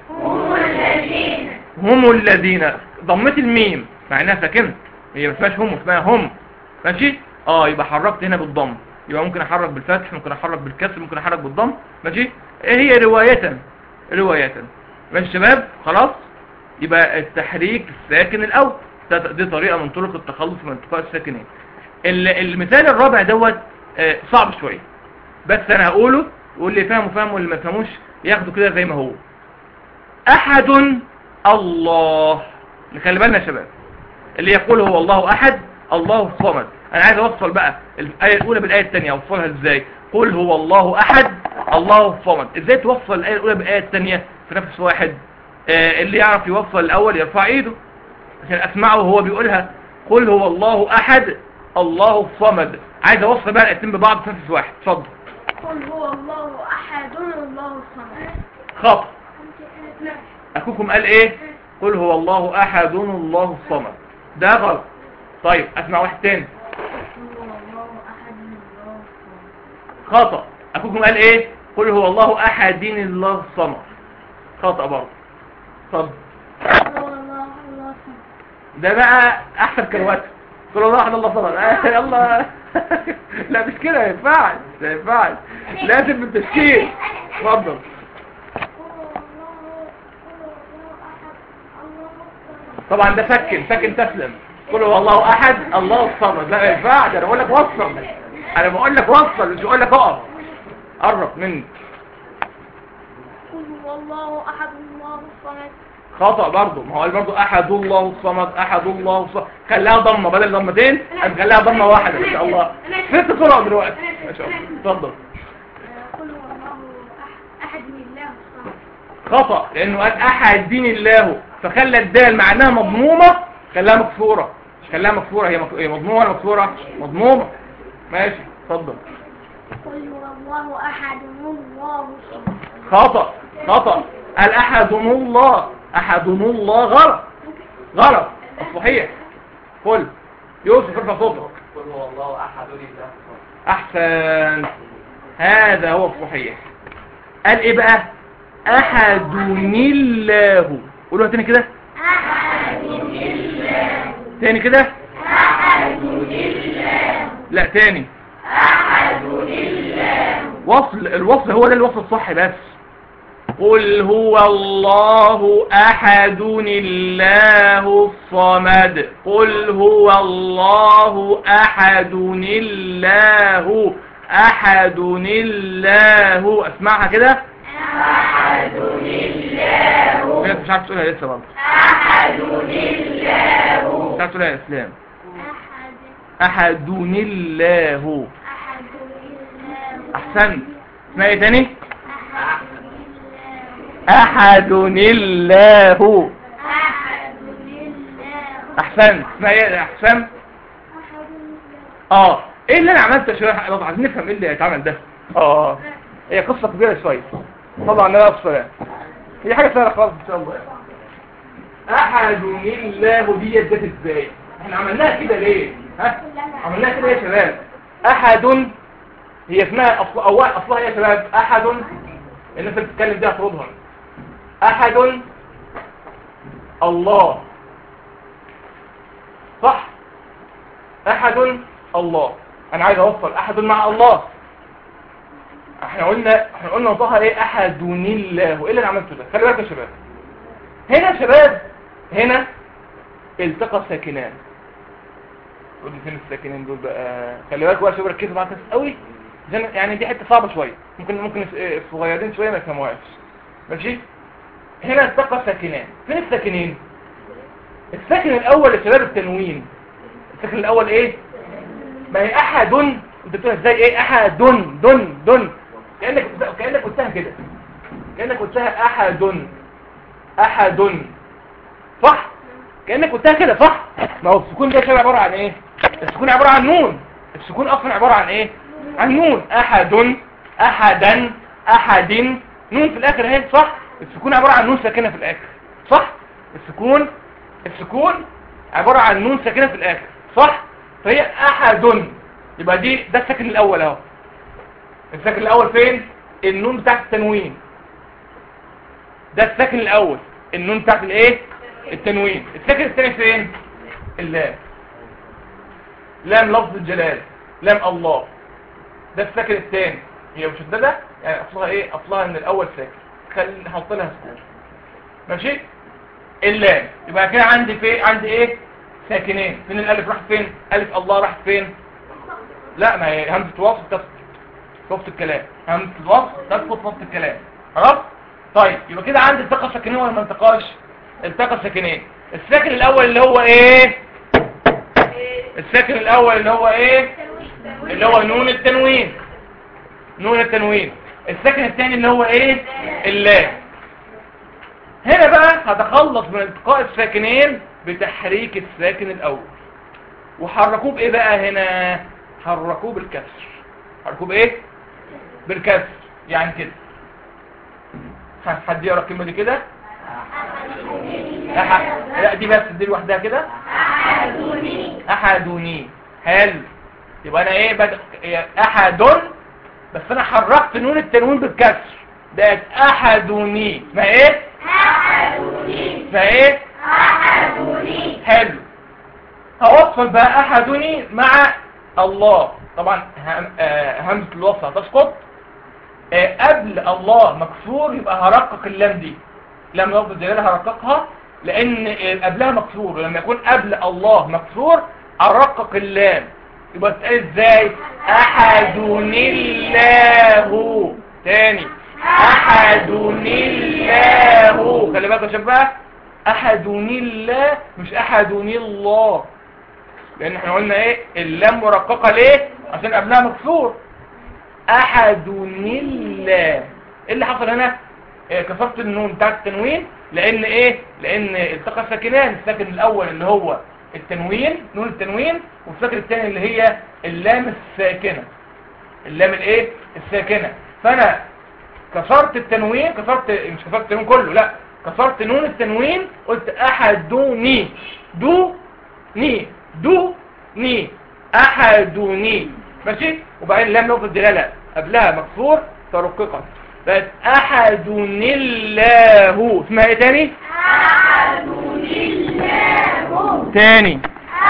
هم الذين ضمت الميم مع انها ساكنه هي ما اسمهاش هم اسمها هم ماشي اه يبقى حركت هنا بالضم يبقى ممكن احرك بالفتح ممكن احرك بالكسر ممكن احرك بالضم ماشي إيه هي رواية رواية ماشي يا شباب خلاص يبقى التحريك الساكن الاول ده- دي طريقة من طرق التخلص من التقاء الساكنين ال- المثال الرابع دوت آه، صعب شوية بس انا هقوله واللي فاهمه فاهمه واللي ما فهموش ياخده كده زي ما هو احد الله نخلي بالنا يا شباب اللي يقول هو الله احد الله الصمد انا عايز اوصل بقى الايه الاولى بالايه الثانيه اوصلها ازاي قل هو الله احد الله الصمد ازاي توصل الايه الاولى بالايه الثانيه في نفس واحد آه اللي يعرف يوصل الاول يرفع ايده عشان اسمعه وهو بيقولها قل هو الله احد الله الصمد عايز اوصل بقى الايتين ببعض في نفس واحد اتفضل قل هو الله أحد الله الصمد خطأ اخوكم قال ايه قل هو الله احد الله الصمد ده غلط طيب اسمع واحد تاني قل هو الله أحد الله الصمد خطأ اخوكم قال ايه قل هو الله احد الله الصمد خطأ برضه طب قل هو الله الله الصمد ده بقى احسن كروات قل الله احد الله الصمد آه، يلا لا مش كده ما ينفعش ما ينفعش لازم بالتشكيل اتفضل قل هو الله قل هو الله أحد الله الصمد طبعا ده سكن سكن تسلم قل هو الله احد الله الصمد لا ما ينفعش انا بقول لك وصل انا بقول لك وصل مش بقول لك اقف قرب مني قل هو الله أحد الله الصمد خطأ برضه ما هو قال برضه احد الله الصمد احد الله الصمد خليها ضمه بدل ضمتين خليها ضمه واحده ما شاء الله ست طرق دلوقتي ما شاء الله اتفضل قل هو الله أح- أحد الله الصمد خطأ لانه قال احد دين الله فخلى الدال مع انها مضمومه خلاها مكسوره مش خلاها مكسوره هي مك- هي مضمومه ولا مكسوره مضمومه ماشي اتفضل قل هو الله أحد الله الصمد خطأ خطأ قال احد الله احد الله غلط غلط الصحيح قل يوسف ارفع صوتك قل هو الله احد لله احسن هذا هو الصحيح قال ايه بقى احد الله قولوها تاني كده تاني كده لا تاني وصل الوصل هو ده الوصل الصح بس قل هو الله احد الله الصمد قل هو الله احد الله احد الله اسمعها كده احد الله مش عارف تقولها لسه برضه احد الله مش عارف تقولها يا اسلام أحد احد الله أحد الله احسنت اسمها ايه تاني أحد الله احد الله أحد الله احسنت اسمها ايه يا احسن أحد الله اه ايه اللي انا عملته يا شباب برضه عايزين نفهم ايه اللي اتعمل ده اه هي قصه كبيره شويه طبعا انا افصل هي حاجه سهله خالص ان شاء الله احد الله دي ادت ازاي احنا عملناها كده ليه ها عملناها كده يا شباب احد هي اسمها اصل اول اصلها إيه يا شباب احد الناس اللي بتتكلم دي هترضها احد الله صح احد الله انا عايز اوصل احد مع الله احنا قلنا احنا قلنا نطقها ايه احد الله ايه اللي انا عملته ده خلي بالك يا شباب هنا يا شباب هنا التقى ساكنان قول لي فين الساكنين دول بقى خلي بالك بقى يا شباب ركزوا معايا كويس قوي عشان يعني دي حته صعبه شويه ممكن ممكن الس- الصغيرين شويه ما يفهموهاش ماشي هنا التقى ساكنان فين الساكنين الساكن الاول يا شباب التنوين الساكن الاول ايه ما هي احد انت بتقول ازاي ايه احد دن دن دن كانك كانك قلتها كده كانك قلتها احد احد صح كانك قلتها كده صح ما هو السكون ده شبه عباره عن ايه السكون عباره عن نون السكون اصلا عباره عن ايه عن نون احد احدا احد نون في الاخر اهي صح السكون عباره عن نون ساكنه في الاخر صح السكون السكون عباره عن نون ساكنه في الاخر صح فهي احد يبقى دي ده الساكن الاول اهو الساكن الاول فين النون بتاعت التنوين ده الساكن الاول النون بتاعت الايه التنوين الساكن الثاني فين اللام لام لفظ الجلال لام الله ده الساكن الثاني هي مشدده يعني اصلها ايه اصلها ان الاول ساكن خلي نحط لها سكون ماشي اللام يبقى كده عندي في عندي ايه ساكنين فين الالف راح فين الف الله راح فين لا ما هي همزه وصل تسقط في وسط الكلام همزه الوصل تسقط في وسط الكلام خلاص طيب يبقى كده عندي التقى ساكنين ولا ما انتقاش التقى ساكنين الساكن الاول اللي هو ايه الساكن الاول اللي هو ايه اللي هو نون التنوين نون التنوين الساكن الثاني اللي هو ايه اللام هنا بقى هتخلص من التقاء الساكنين بتحريك الساكن الاول وحركوه بايه بقى هنا حركوه بالكسر حركوه بايه بالكسر يعني كده ها، حد يقرا الكلمه دي كده أحد لا دي بس دي لوحدها كده احدوني حلو يبقى انا ايه بدأ احد بس انا حركت نون التنوين بالكسر بقت احدوني ما ايه ما ايه حلو هوصل بقى احدوني مع الله طبعا هم- آه، همزه الوصل هتسقط آه، قبل الله مكسور يبقى هرقق اللام دي لم لفظ الجلاله هرققها لان آه، قبلها مكسور ولما يكون قبل الله مكسور ارقق اللام يبقى تقال ازاي احدن الله تاني احدن الله خلي بالك يا شباب بقى احدن الله مش احدن الله لان احنا قلنا ايه اللام مرققه ليه عشان قبلها مكسور احد الله ايه اللي حصل هنا إيه كسرت النون بتاعت التنوين لان ايه لان التقى ساكنان الساكن الاول اللي هو التنوين نون التنوين والساكن الثاني اللي هي اللام الساكنه اللام الايه الساكنه فانا كسرت التنوين كسرت مش كسرت التنوين كله لا كسرت نون التنوين قلت احدوني دو ني دو ني احدوني ماشي وبعدين لام لفظ الدلاله قبلها مكسور ترققت بقت احدون الله اسمها ايه تاني تاني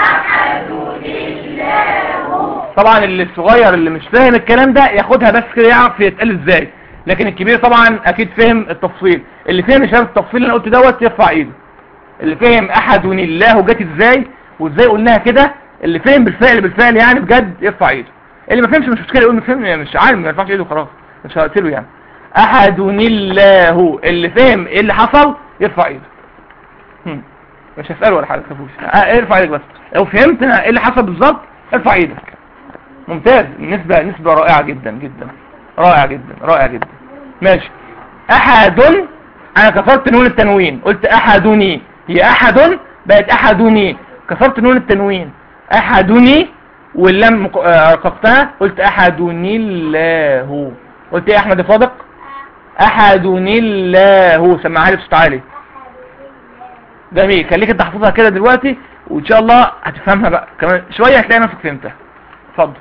طبعا اللي الصغير اللي مش فاهم الكلام ده ياخدها بس كده يعرف يتقال ازاي لكن الكبير طبعا اكيد فهم التفصيل اللي فهم شايف التفصيل اللي انا قلت دوت يرفع ايده اللي فهم احد الله جت ازاي وازاي قلناها كده اللي فهم بالفعل بالفعل يعني بجد يرفع ايده اللي ما فهمش مش مشكله يقول مش فهم مش عارف ما يرفعش ايده خلاص مش هقتله يعني احد الله اللي فهم ايه اللي حصل يرفع ايده هم. مش هسأله ولا حاجه تخافوش اه، ارفع ايدك بس لو فهمت ايه اللي حصل بالظبط ارفع ايدك ممتاز نسبة نسبة رائعة جدا جدا رائع جدا رائع جدا ماشي احد انا كسرت نون التنوين قلت احدني هي احد بقت احدني كسرت نون التنوين احدني واللام مق- آه، رققتها قلت احدني الله قلت ايه يا احمد صادق احدني الله سمعها لي بصوت عالي جميل خليك انت حافظها كده دلوقتي وان شاء الله هتفهمها بقى كمان شويه هتلاقي نفسك فهمتها اتفضل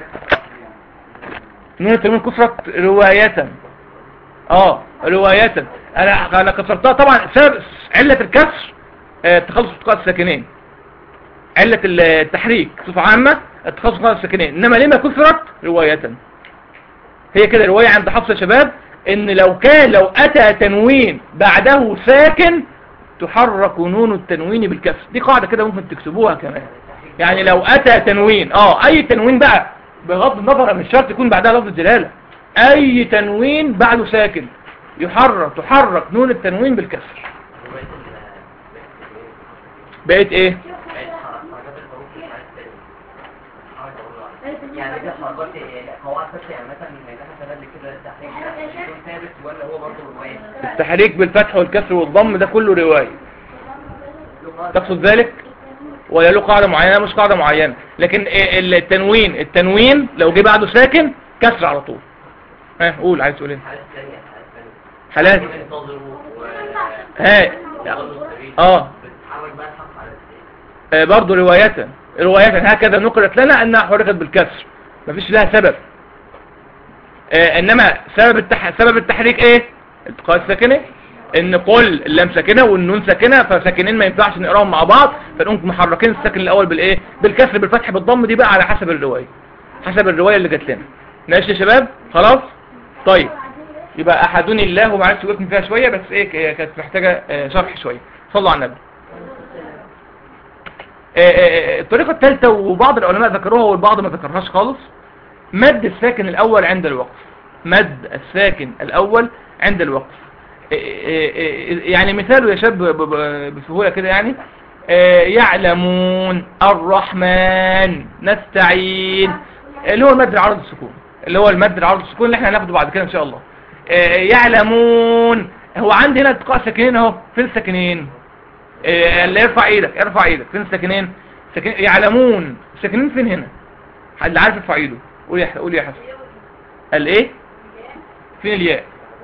نون التنوين كسرت رواية اه رواية انا انا كسرتها طبعا سبب علة الكسر آه، تخلص التقاء الساكنين علة التحريك صفة عامة التخلص التقاء الساكنين انما لما كسرت رواية هي كده رواية عند حفص يا شباب ان لو كان لو اتى تنوين بعده ساكن تحرك نون التنوين بالكسر دي قاعدة كده ممكن تكتبوها كمان يعني لو اتى تنوين اه اي تنوين بقى بغض النظر مش شرط يكون بعدها لفظ جلالة اي تنوين بعده ساكن يحرك تحرك نون التنوين بالكسر بقيت ايه يعني دي حركات قواعد ثابته يعني مثلا ما يبقى مثلا كده التحريك يكون ثابت ولا هو برضه روايه؟ التحريك بالفتح والكسر والضم ده كله رواية تقصد ذلك ولا له قاعدة معينة مش قاعدة معينة لكن إيه التنوين التنوين لو جه بعده ساكن كسر على طول ها قول عايز تقول ايه الحالة الثانية الحالة الثانية حالات ينتظروا و ها اه بتتحرك بقى الحق على الثاني آه، برضه رواية رواية هكذا نقلت لنا انها حركت بالكسر مفيش لها سبب آه، انما سبب التح... سبب التحريك ايه التقاء الساكنه ان قل اللام ساكنه والنون ساكنه فساكنين ما ينفعش نقراهم مع بعض فنقوم محركين الساكن الاول بالايه بالكسر بالفتح بالضم دي بقى على حسب الروايه حسب الروايه اللي جات لنا ماشي يا شباب خلاص طيب يبقى احدون الله ومعلش وقفنا فيها شويه بس ايه ك- كانت محتاجه آه، شرح شويه صلوا على النبي آه، آه، آه، الطريقه الثالثه وبعض العلماء ذكروها والبعض ما ذكرهاش خالص مد الساكن الاول عند الوقف مد الساكن الاول عند الوقف آه، آه، آه، يعني مثاله يا شاب ب- ب- بسهوله كده يعني آه، يعلمون الرحمن نستعين اللي هو المد العرض السكون اللي هو المد العرض السكون اللي احنا هناخده بعد كده ان شاء الله آه، يعلمون هو عندي هنا التقاء ساكنين اهو فين الساكنين آه، اللي ارفع ايدك ارفع ايدك فين الساكنين ساكن يعلمون ساكنين فين هنا حد عارف يرفع ايده قول يا ح- قول يا حسن قال ايه فين الياء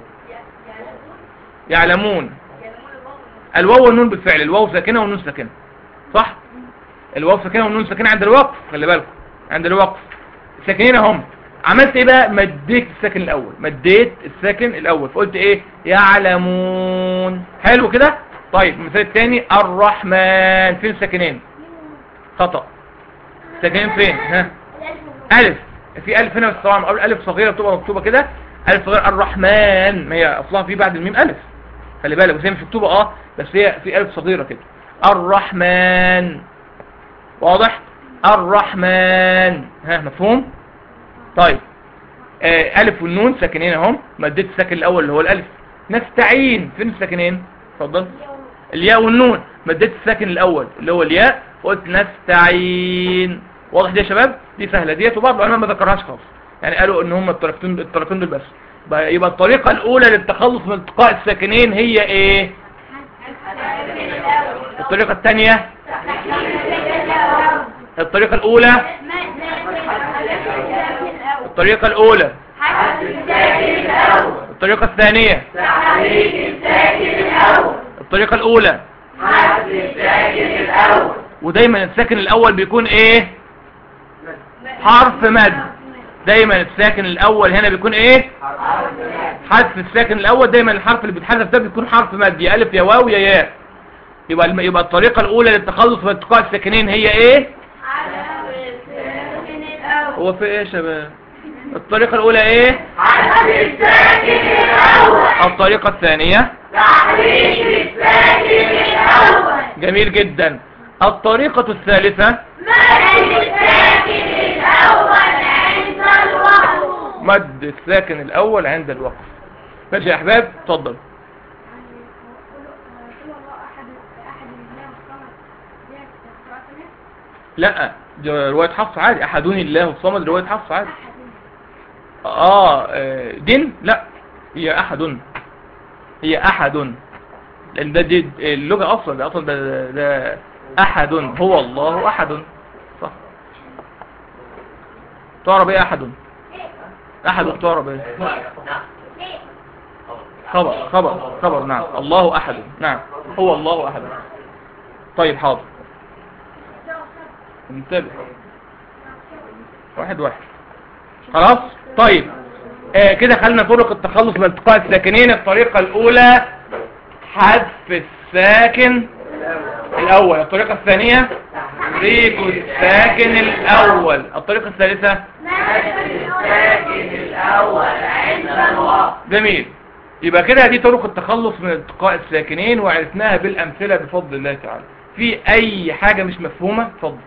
يعلمون الواو والنون بالفعل الواو ساكنه والنون ساكنه صح الواو ساكنه والنون ساكنه عند الوقف خلي بالكم عند الوقف ساكنين هم عملت ايه بقى مديت الساكن الاول مديت الساكن الاول فقلت ايه يعلمون حلو كده طيب المثال الثاني الرحمن فين الساكنين خطأ ساكنين فين ها الف في الف هنا بس طبعا قبل الف صغيره بتبقى مكتوبه كده الف صغيره الرحمن ما هي اصلها في بعد الميم الف خلي بالك بس هي مش مكتوبه اه بس هي في الف صغيره كده الرحمن واضح الرحمن ها مفهوم طيب آه الف والنون ساكنين اهم مديت الساكن الاول اللي هو الالف نستعين فين الساكنين اتفضل الياء والنون مديت الساكن الاول اللي هو الياء وقلت نستعين واضح دي يا شباب دي سهله ديت وبعض العلماء ما ذكرهاش خالص يعني قالوا ان هم الطريقتين الطريقتين دول بس بقى- يبقى الطريقه الاولى للتخلص من التقاء الساكنين هي ايه الطريقه الثانيه الطريقه الاولى الطريقه الاولى الطريقه الثانيه الطريقه الاولى ودايما الساكن الاول بيكون ايه حرف مد دايما الساكن الاول هنا بيكون ايه حذف الساكن الاول دايما الحرف اللي بيتحذف ده بيكون حرف مد يا الف يا واو يا ياء يبقى الم- يبقى الطريقه الاولى للتخلص من التقاء الساكنين هي ايه هو في ايه يا شباب الطريقه الاولى ايه الطريقه الثانيه جميل جدا الطريقه الثالثه مد الساكن الاول عند الوقف ماشي يا احباب اتفضل لا دي روايه حفص عادي احدون الله الصمد روايه حفص عادي اه آه، دين لا هي احد هي احد لان ده دي اللغه اصلا ده اصلا ده, ده احد هو الله احد صح تعرب ايه احد احد تعرب ايه خبر خبر خبر نعم الله احد نعم هو الله احد طيب حاضر انتبه واحد واحد خلاص طيب آه كده خلينا طرق التخلص من التقاء الساكنين الطريقة الأولى حذف الساكن الأول الطريقة الثانية تحريك الساكن الأول الطريقة الثالثة جميل يبقى كده دي طرق التخلص من التقاء الساكنين وعرفناها بالأمثلة بفضل الله تعالى في أي حاجة مش مفهومة اتفضل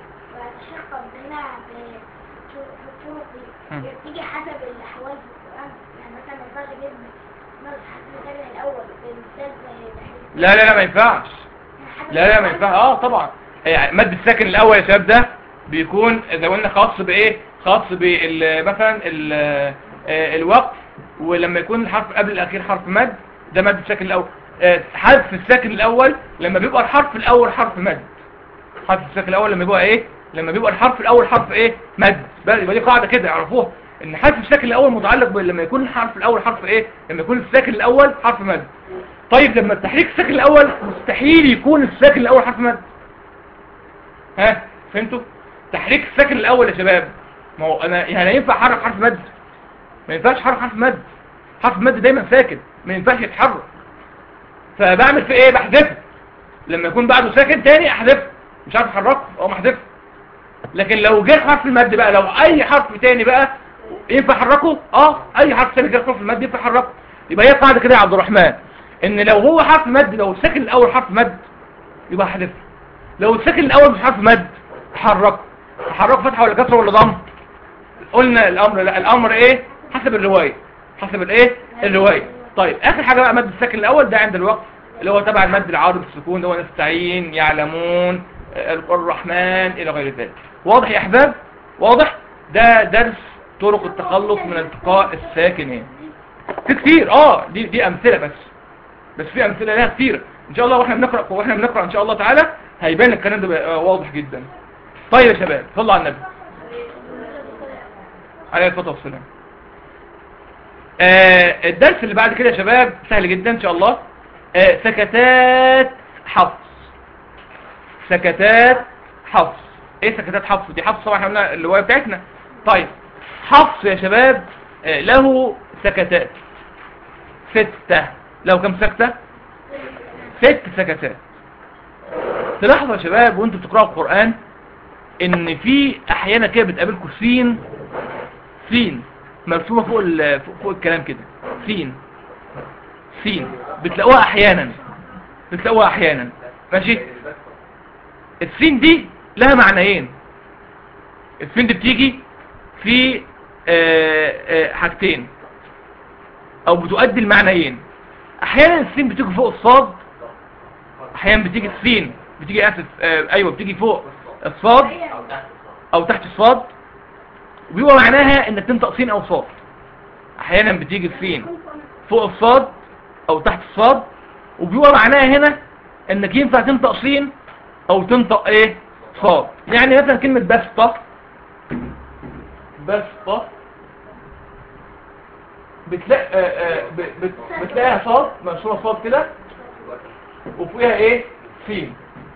مم. تيجي حسب الاحوال في القران يعني مثلا ما ينفعش اجيب نص حسب السجن الاول بالمثال زي لا لا لا ما ينفعش لا لا ما ينفعش اه طبعا يعني مد الساكن الاول يا شباب ده بيكون زي ما قلنا خاص بايه خاص بال مثلا ال- آه، الوقف ولما يكون الحرف قبل الاخير حرف مد ده مد الساكن الاول آه، حذف الساكن الاول لما بيبقى الحرف الاول حرف مد حرف الساكن الاول لما بيبقى ايه لما بيبقى الحرف الاول حرف ايه مد بقى يبقى دي قاعده كده يعرفوها ان حذف الساكن الاول متعلق ب- لما يكون الحرف الاول حرف ايه لما يكون الساكن الاول حرف مد طيب لما التحريك الساكن الاول مستحيل يكون الساكن الاول حرف مد ها فهمتوا تحريك الساكن الاول يا شباب ما هو انا يعني ينفع احرك حرف مد ما ينفعش احرك حرف مد حرف مد دايما ساكن ما ينفعش يتحرك فبعمل في ايه بحذفه لما يكون بعده ساكن تاني احذفه مش عارف احركه او محذفه لكن لو جه حرف المد بقى لو اي حرف تاني بقى ينفع احركه اه اي حرف ثاني غير حرف المد ينفع احركه يبقى هي قاعده كده يا عبد الرحمن ان لو هو حرف مد لو الساكن الاول حرف مد يبقى احذفه لو الساكن الاول مش حرف مد حركه حركه فتحه ولا كسره ولا ضم قلنا الامر لا الامر ايه حسب الروايه حسب الايه الروايه طيب اخر حاجه بقى مد الساكن الاول ده عند الوقف اللي هو تبع المد العارض السكون اللي هو نستعين يعلمون آه، الرحمن الى غير ذلك واضح يا احباب واضح ده درس طرق التخلص من التقاء الساكنين في كتير اه دي دي امثله بس بس في امثله لها كتير ان شاء الله واحنا بنقرا واحنا بنقرا ان شاء الله تعالى هيبان الكلام ده بقى واضح جدا طيب يا شباب صلوا على النبي عليه الصلاه والسلام آه الدرس اللي بعد كده يا شباب سهل جدا ان شاء الله آه سكتات حفص سكتات حفص ايه سكتات حفص دي حفص طبعا احنا قلنا الروايه بتاعتنا طيب حفص يا شباب آه له سكتات ستة له كم سكتة ست سكتات تلاحظوا يا شباب وانتوا بتقرأوا القرآن ان في احيانا كده بتقابلكم سين سين مرسومة فوق, ال- فوق, فوق الكلام كده سين سين بتلاقوها احيانا بتلاقوها احيانا ماشي السين دي لها معنيين السين دي بتيجي في آه، آه، حاجتين او بتؤدي المعنيين احيانا السين بتيجي فوق الصاد احيانا بتيجي السين بتيجي اسف آه، ايوه بتيجي فوق الصاد او تحت او تحت الصاد وبيبقى معناها انك تنطق سين او صاد احيانا بتيجي السين فوق الصاد او تحت الصاد وبيبقى معناها هنا انك ينفع تنطق سين او تنطق ايه صاد يعني مثلا كلمة بسطة بسطة بتلاقي آه، آه، ب- بت- بتلاقيها صاد مرسومة صاد كده وفوقها ايه سين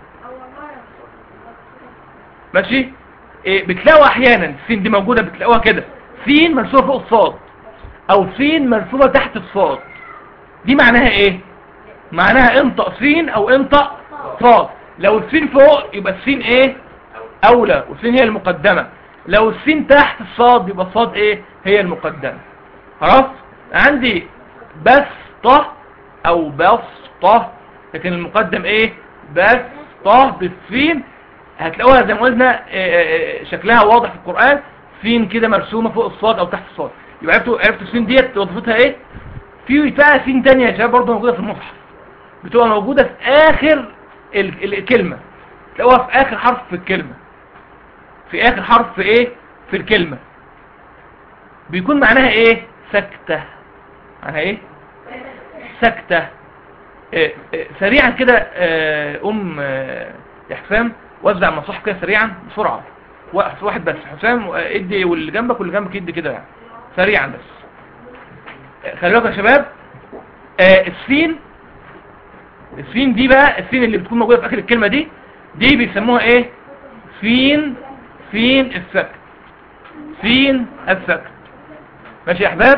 ماشي إيه بتلاقوا احيانا السين دي موجودة بتلاقوها كده سين مرسومة فوق الصاد او سين مرسومة تحت الصاد دي معناها ايه معناها انطق سين او انطق صاد لو السين فوق يبقى السين ايه اولى والسين هي المقدمة لو السين تحت الصاد يبقى الصاد ايه هي المقدمة خلاص عندي بسطة او بسطة لكن المقدم ايه بسطة بالسين هتلاقوها زي ما قلنا آه، آه، آه، شكلها واضح في القرآن سين كده مرسومة فوق الصاد او تحت الصاد يبقى عرفتوا عرفتوا السين ديت وظيفتها ايه في بقى سين تانية يا شباب برضه موجودة في المصحف بتبقى موجودة في اخر ال- ال- الكلمة تلاقوها في اخر حرف في الكلمة في اخر حرف في ايه في الكلمة بيكون معناها ايه سكتة معناها ايه سكتة إيه إيه سريعا كده آه، ام آه، يا حسام وزع المصاحف كده سريعا بسرعة واحد واحد بس حسام آه، ادي واللي جنبك واللي جنبك يدي كده يعني سريعا بس آه، خلي بالكم يا شباب آه، السين السين دي بقى السين اللي بتكون موجودة في اخر الكلمة دي دي بيسموها ايه سين سين السكت سين السكت ماشي يا احباب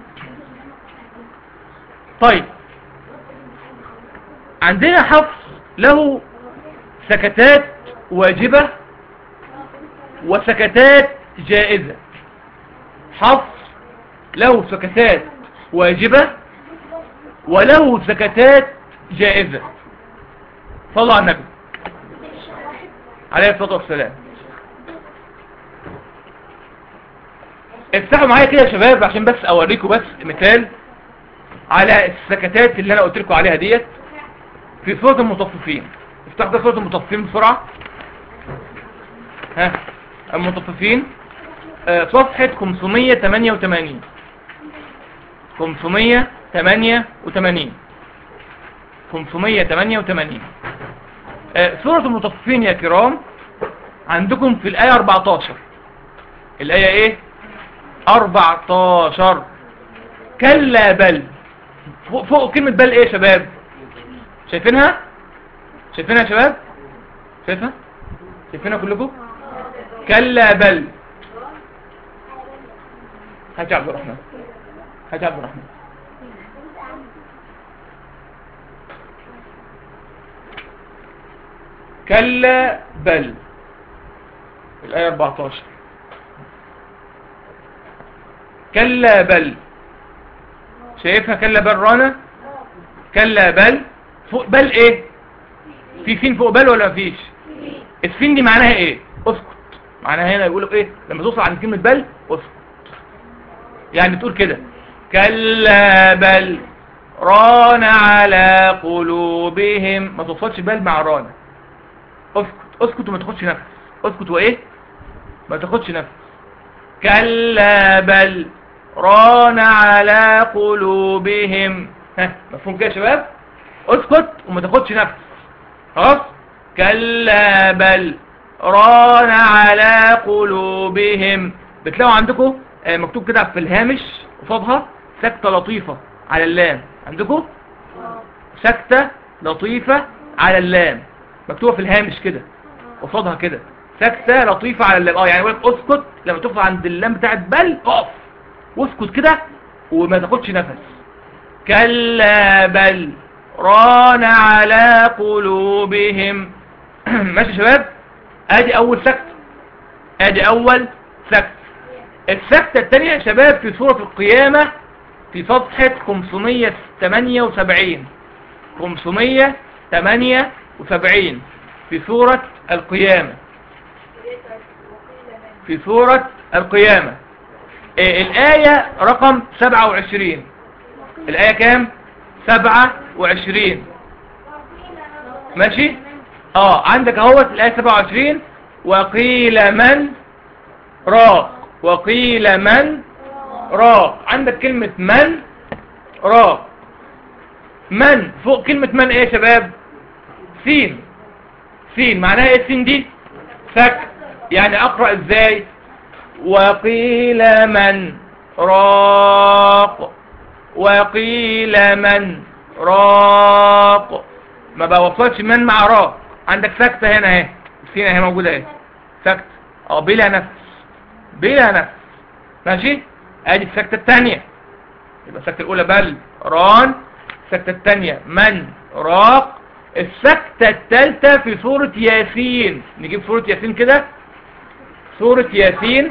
طيب عندنا حفص له سكتات واجبة وسكتات جائزة حفص له سكتات واجبة وله سكتات جائزة صلى على النبي عليه الصلاة والسلام افتحوا معايا كده يا شباب عشان بس اوريكم بس مثال على السكتات اللي انا قلت لكم عليها ديت في سورة المطففين افتحوا كده سورة المطففين بسرعة ها المطففين آه، صفحة 588 588 588 آه، سورة المطففين يا كرام عندكم في الآية 14 الآية ايه 14 كلا بل فوق, فوق كلمة بل ايه يا شباب شايفينها شايفينها يا شباب شايفها شايفينها كلكم كلا بل هات يا عبد الرحمن هات يا عبد الرحمن كلا بل الآية 14 كلا بل شايفها كلا بل رانا كلا بل فوق بل ايه في فين فوق بل ولا مفيش الفين دي معناها ايه اسكت معناها هنا يقولوا ايه لما توصل عند كلمة بل اسكت يعني تقول كده كلا بل ران على قلوبهم ما توصلش بل مع رانا اسكت اسكت وما تاخدش نفس اسكت وايه ما تاخدش نفس كلا بل ران على قلوبهم ها مفهوم كده يا شباب اسكت وما تاخدش نفس خلاص كلا بل ران على قلوبهم بتلاقوا عندكم آه، مكتوب كده في الهامش قصادها سكتة لطيفة على اللام عندكم سكتة لطيفة على اللام مكتوبة في الهامش كده قصادها كده سكتة لطيفة على اللام اه يعني يقول لك اسكت لما تقف عند اللام بتاعت بل اقف واسكت كده وما تاخدش نفس كلا بل ران على قلوبهم ماشي يا شباب ادي اول سكتة ادي اول سكتة السكتة الثانية يا شباب في سورة القيامة في صفحة 578 578 في سورة القيامة في سورة القيامة آه، الآية رقم 27 الآية كام 27 ماشي اه عندك اهوت الآية 27 وقيل من راق وقيل من راق عندك كلمة من راق من فوق كلمة من ايه يا شباب سين سين معناها ايه السين دي سك يعني اقرأ ازاي وقيل من راق وقيل من راق ما بوصلش من مع راق عندك سكتة هنا اهي السين اهي موجودة اهي سكتة اه بلا نفس بلا نفس ماشي ادي السكتة الثانية يبقى السكتة الاولى بل ران السكتة الثانية من راق السكتة الثالثة في سورة ياسين نجيب سورة ياسين كده سورة ياسين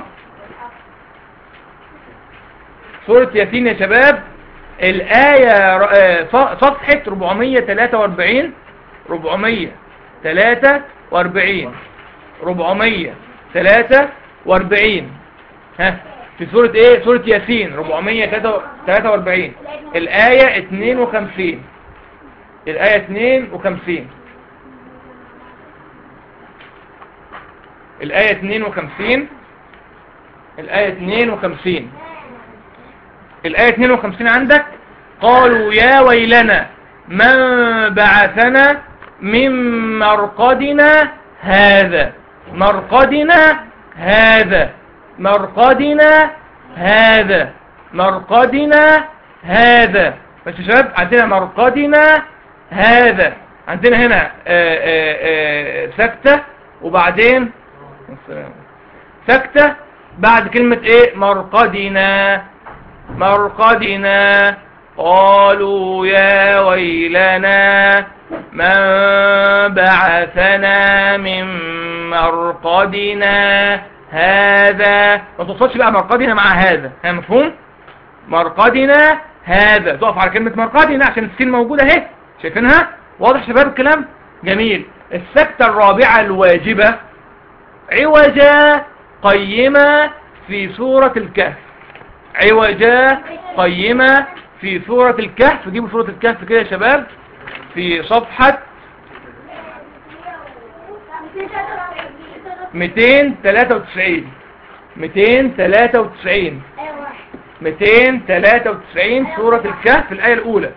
سورة ياسين يا شباب الآية ر- آه، ص- صفحة 443 443 443 ها في سورة ايه سورة ياسين 443 الآية 52 الآية 52 الآية 52 الآية 52 الآية 52 عندك قالوا يا ويلنا من بعثنا من مرقدنا هذا مرقدنا هذا مرقدنا هذا مرقدنا هذا بس يا شباب عندنا مرقدنا هذا عندنا هنا آآ آآ سكتة وبعدين سكتة بعد كلمة ايه مرقدنا مرقدنا قالوا يا ويلنا من بعثنا من مرقدنا هذا ما توصلش بقى مرقدنا مع هذا ها مفهوم مرقدنا هذا تقف على كلمة مرقدنا عشان السين موجودة اهي شايفينها واضح شباب الكلام جميل السكتة الرابعة الواجبة عوجا قيمة في سورة الكهف عوجا قيمة في سورة الكهف جيبوا سورة الكهف كده يا شباب في صفحة 293 293 293 سورة الكهف الآية الأولى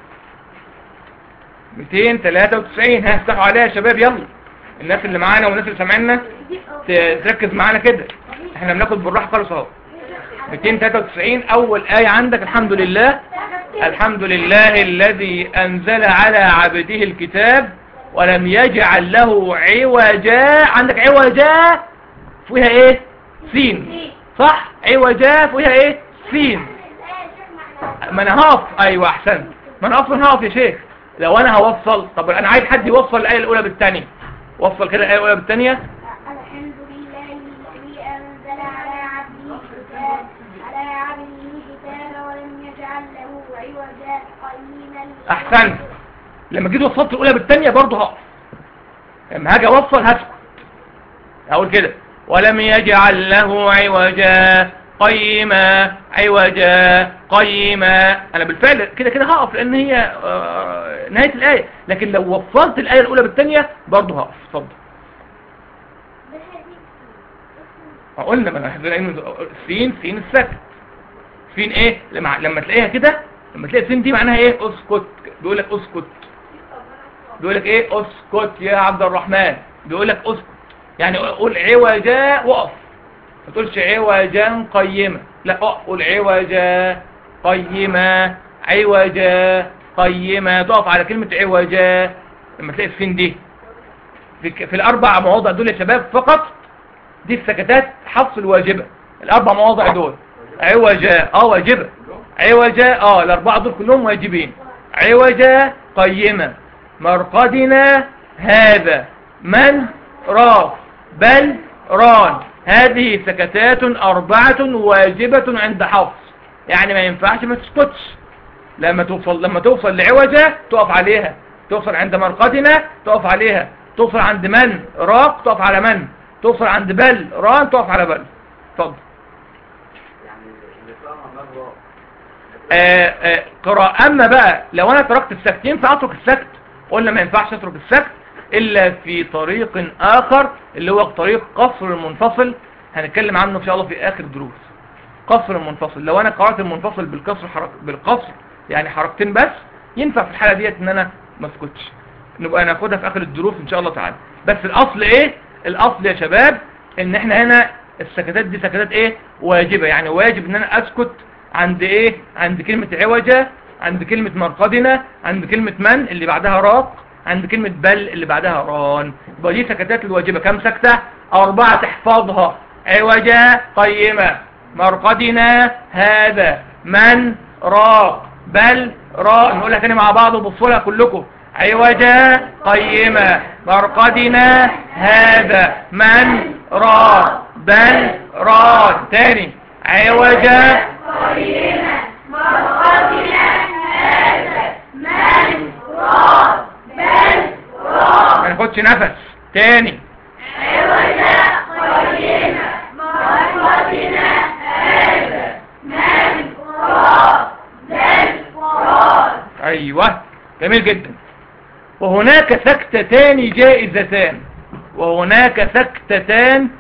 293 ها افتحوا عليها يا شباب يلا الناس اللي معانا والناس اللي سامعيننا ت- تركز معانا كده احنا بناخد بالراحه خالص اهو 293 اول آية عندك الحمد لله الحمد لله الذي انزل على عبده الكتاب ولم يجعل له عوجا عندك عوجا فيها ايه سين صح عوجا فيها ايه سين ما انا هقف ايوه احسنت ما انا اصلا هقف يا شيخ لو انا هوصل طب انا عايز حد يوصل الايه الاولى بالثانيه وصل كده الايه الاولى بالثانيه الحمد لله الذي أنزل على عبده الكتاب على عبده عوجا قيما احسنت لما جيت وصلت الاولى بالثانيه برضه هقف لما هاجي اوصل هسكت هقول كده ولم يجعل له عوجا قيما عوجا قيما انا بالفعل كده كده هقف لان هي آه، نهايه الايه لكن لو وصلت الايه الاولى بالثانيه برضه هقف اتفضل ما قلنا ما احنا قايلين سين سين السكت سين ايه لما لما تلاقيها كده لما تلاقي سين دي معناها ايه اسكت بيقول لك اسكت بيقول لك ايه اسكت يا عبد الرحمن بيقول لك اسكت يعني قول عوجا وقف ما تقولش عوجا قيمة لا اقف قول عوجا قيمة عوجا قيمة تقف على كلمة عوجا لما تلاقي السين دي في, في الاربع مواضع دول يا شباب فقط دي السكتات حفص الواجبة الاربع مواضع دول عوجا اه واجبة عوجا اه الاربعة دول كلهم واجبين عوجا قيمة مرقدنا هذا من راف بل ران هذه سكتات أربعة واجبة عند حفص يعني ما ينفعش ما تسكتش لما توصل لما توصل لعوجة تقف عليها توصل عند مرقدنا تقف عليها توصل عند من راق تقف على من توصل عند بل ران تقف على بل اتفضل يعني اللي فاهمها مرة آه، آه، قراءة اما بقى لو انا تركت السكت ينفع اترك السكت قلنا ما ينفعش اترك السكت الا في طريق اخر اللي هو طريق قصر المنفصل هنتكلم عنه ان شاء الله في اخر دروس قصر المنفصل لو انا قرأت المنفصل بالكسر حرك بالقصر يعني حركتين بس ينفع في الحالة ديت ان انا ما اسكتش نبقى ناخدها في اخر الدروس ان شاء الله تعالى بس الاصل ايه الاصل يا شباب ان احنا هنا السكتات دي سكتات ايه واجبة يعني واجب ان انا اسكت عند ايه عند كلمة عوجة عند كلمة مرقدنا عند كلمة من اللي بعدها راق عند كلمة بل اللي بعدها ران يبقى دي سكتات الواجبة كم سكتة اربعة تحفظها عوجة قيمة مرقدنا هذا من راق بل راء نقولها تاني مع بعض وبصوا لها كلكم عوجة قيمة مرقدنا هذا من راء بل راء تاني عوجة قيمة مرقدنا هذا من راء بل راء ما ناخدش نفس تاني عوجة قيمة مرقدنا هذا من راء بل راء ايوه جميل جدا وهناك سكتتان جائزتان وهناك سكتتان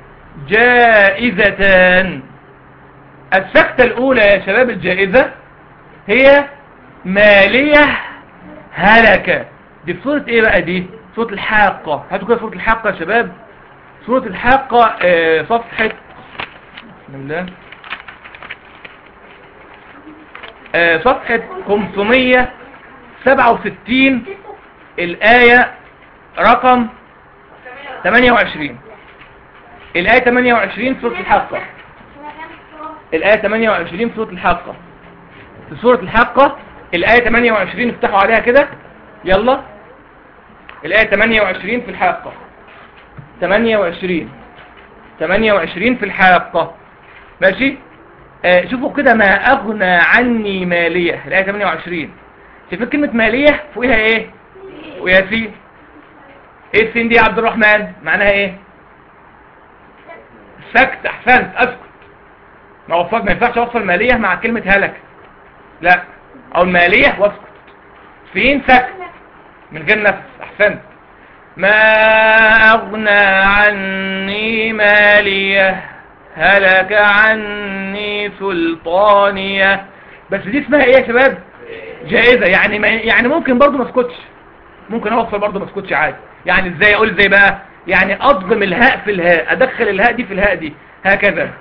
جائزتان السكتة الاولى يا شباب الجائزة هي مالية هلكة دي في سورة ايه بقى دي سورة الحاقة هاتوا كده سورة الحاقة يا شباب سورة الحاقة آه، صفحة بسم الله آه، صفحة 567 الآية رقم 28 الآية 28 في سورة الحاقة الآية 28 في سورة الحاقة في سورة الحاقة الآية 28 افتحوا عليها كده يلا الآية 28 في الحاقة 28 28 في الحاقة ماشي آه شوفوا كده ما أغنى عني مالية الآية 28 شايفين كلمة مالية فوقها ايه وياسين ايه السين دي يا عبد الرحمن معناها ايه سكت احسنت اسكت ما وصلت ما ينفعش اوصل مالية مع كلمة هلك لا او المالية واسكت فين سكت من غير نفس احسنت ما اغنى عني مالية هلك عني سلطانية بس دي اسمها ايه يا شباب جائزة يعني ما يعني ممكن برضو ما اسكتش ممكن اوصل برضو ما اسكتش عادي يعني ازاي اقول ازاي بقى يعني اضغم الهاء في الهاء ادخل الهاء دي في الهاء دي هكذا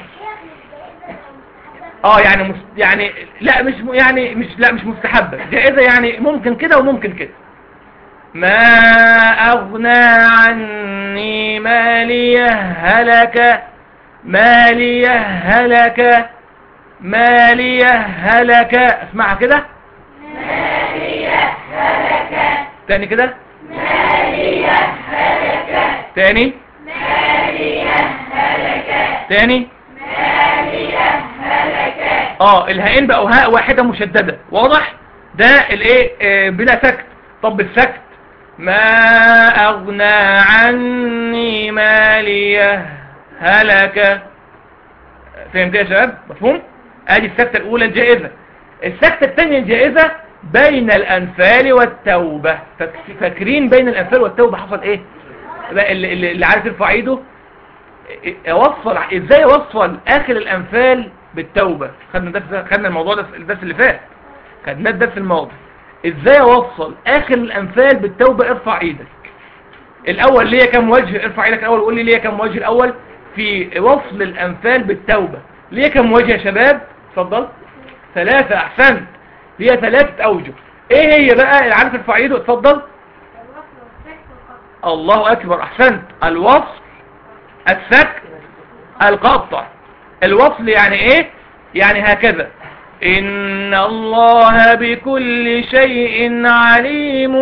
اه يعني مس... يعني لا مش م... يعني مش لا مش مستحبة جائزة يعني ممكن كده وممكن كده ما اغنى عني مالية هلك مالية هلك مالية هلك اسمعها كده مالية هلكة تاني كده مالية هلكة تاني مالية هلكة تاني مالية هلكة اه الهاءين بقوا هاء واحدة مشددة واضح ده الايه آه، بلا سكت طب بالسكت ما اغنى عني ماليه هلك فهمت يا شباب مفهوم ادي السكتة الاولى الجائزة السكتة الثانية الجائزة بين الانفال والتوبة فاك- فاكرين بين الانفال والتوبة حصل ايه بقى اللي, اللي اللي عارف يرفع ايده اوصل ازاي اوصل اخر الانفال بالتوبة خدنا ده خدنا الموضوع ده في الدرس اللي فات خدناه الدرس الماضي ازاي اوصل اخر الانفال بالتوبة ارفع ايدك الاول ليه كام وجه ارفع ايدك الاول وقول لي ليه كام وجه الاول في وصل الانفال بالتوبة ليه كام وجه يا شباب اتفضل ثلاثة احسنت هي ثلاثة اوجه ايه هي بقى اللي عارف ارفع ايده اتفضل الوصل والسكت والقطع الله اكبر احسنت الوصل السكت القطع الوصل يعني ايه يعني هكذا ان الله بكل شيء عليم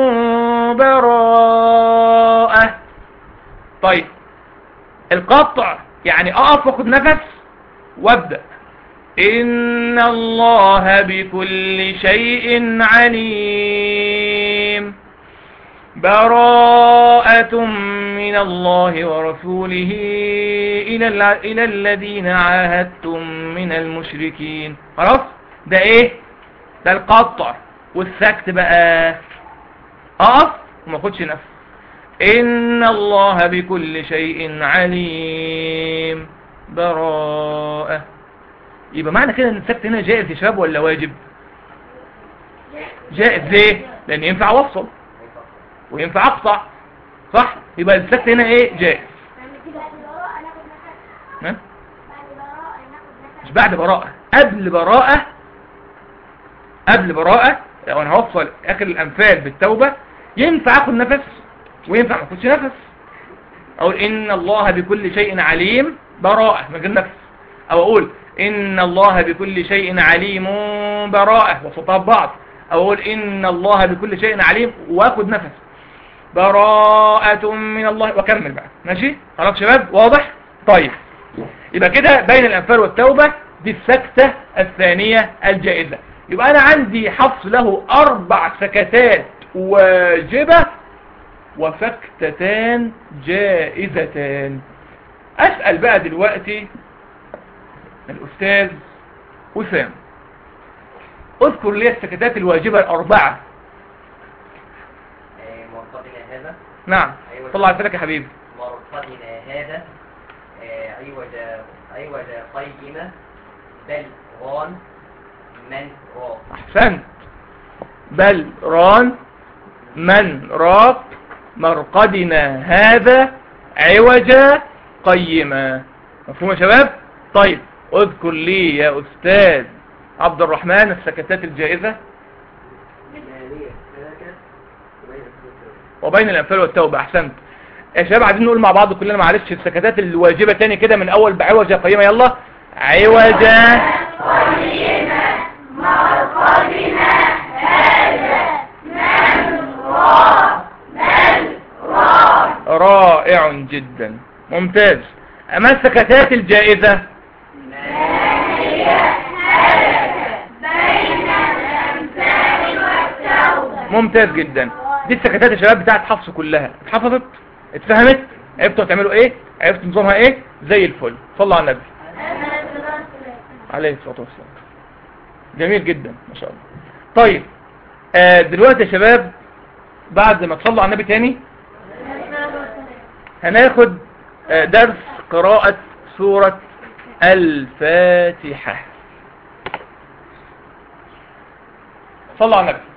براءة طيب القطع يعني اقف واخد نفس وابدأ ان الله بكل شيء عليم براءة من الله ورسوله إلى, الع... إلى الذين عاهدتم من المشركين خلاص ده ايه ده القطع والسكت بقى اقف وما اخدش نفس إن الله بكل شيء عليم براءة يبقى معنى كده ان السكت هنا جائز يا شباب ولا واجب جائز ليه لان ينفع اوصل وينفع اقطع صح يبقى السكت هنا ايه جائز يعني كده بعد براءة ناخد نفس ها؟ بعد براءة ناخد نفس مش بعد براءة قبل براءة قبل براءة لو انا هوصل اخر الانفال بالتوبة ينفع اخد نفس وينفع ما اخدش نفس اقول ان الله بكل شيء عليم براءة من غير نفس او اقول ان الله بكل شيء عليم براءة وصوتها ببعض او اقول ان الله بكل شيء عليم واخد نفس براءة من الله واكمل بقى ماشي خلاص شباب واضح طيب يبقى كده بين الانفال والتوبة دي السكتة الثانية الجائزة يبقى انا عندي حفظ له اربع سكتات واجبة وسكتتان جائزتان اسأل بقى دلوقتي الاستاذ وسام اذكر لي السكتات الواجبة الاربعة آه، مرصدنا هذا نعم طلع لك يا حبيبي مرصدنا هذا آه، عوج عوج قيمة بل ران من را احسنت بل ران من راق مرقدنا هذا عوجا قيما مفهوم يا شباب طيب اذكر لي يا استاذ عبد الرحمن السكتات الجائزة ثانية ثلاثة وبين الثلاثة وبين الانفال والتوبة احسنت يا شباب عايزين نقول مع بعض كلنا معلش السكتات الواجبة تاني كده من اول بعوجة قيمة يلا عوجا رائع جدا ممتاز اما السكتات الجائزة ممتاز جدا دي السكتات يا شباب بتاعت حفص كلها اتحفظت اتفهمت عرفتوا تعملوا ايه عرفتوا نظامها ايه زي الفل صلوا على النبي عليه الصلاة والسلام جميل جدا ما شاء الله طيب آه دلوقتي يا شباب بعد ما تصلوا على النبي تاني هناخد آه درس قراءة سورة الفاتحة صلوا على النبي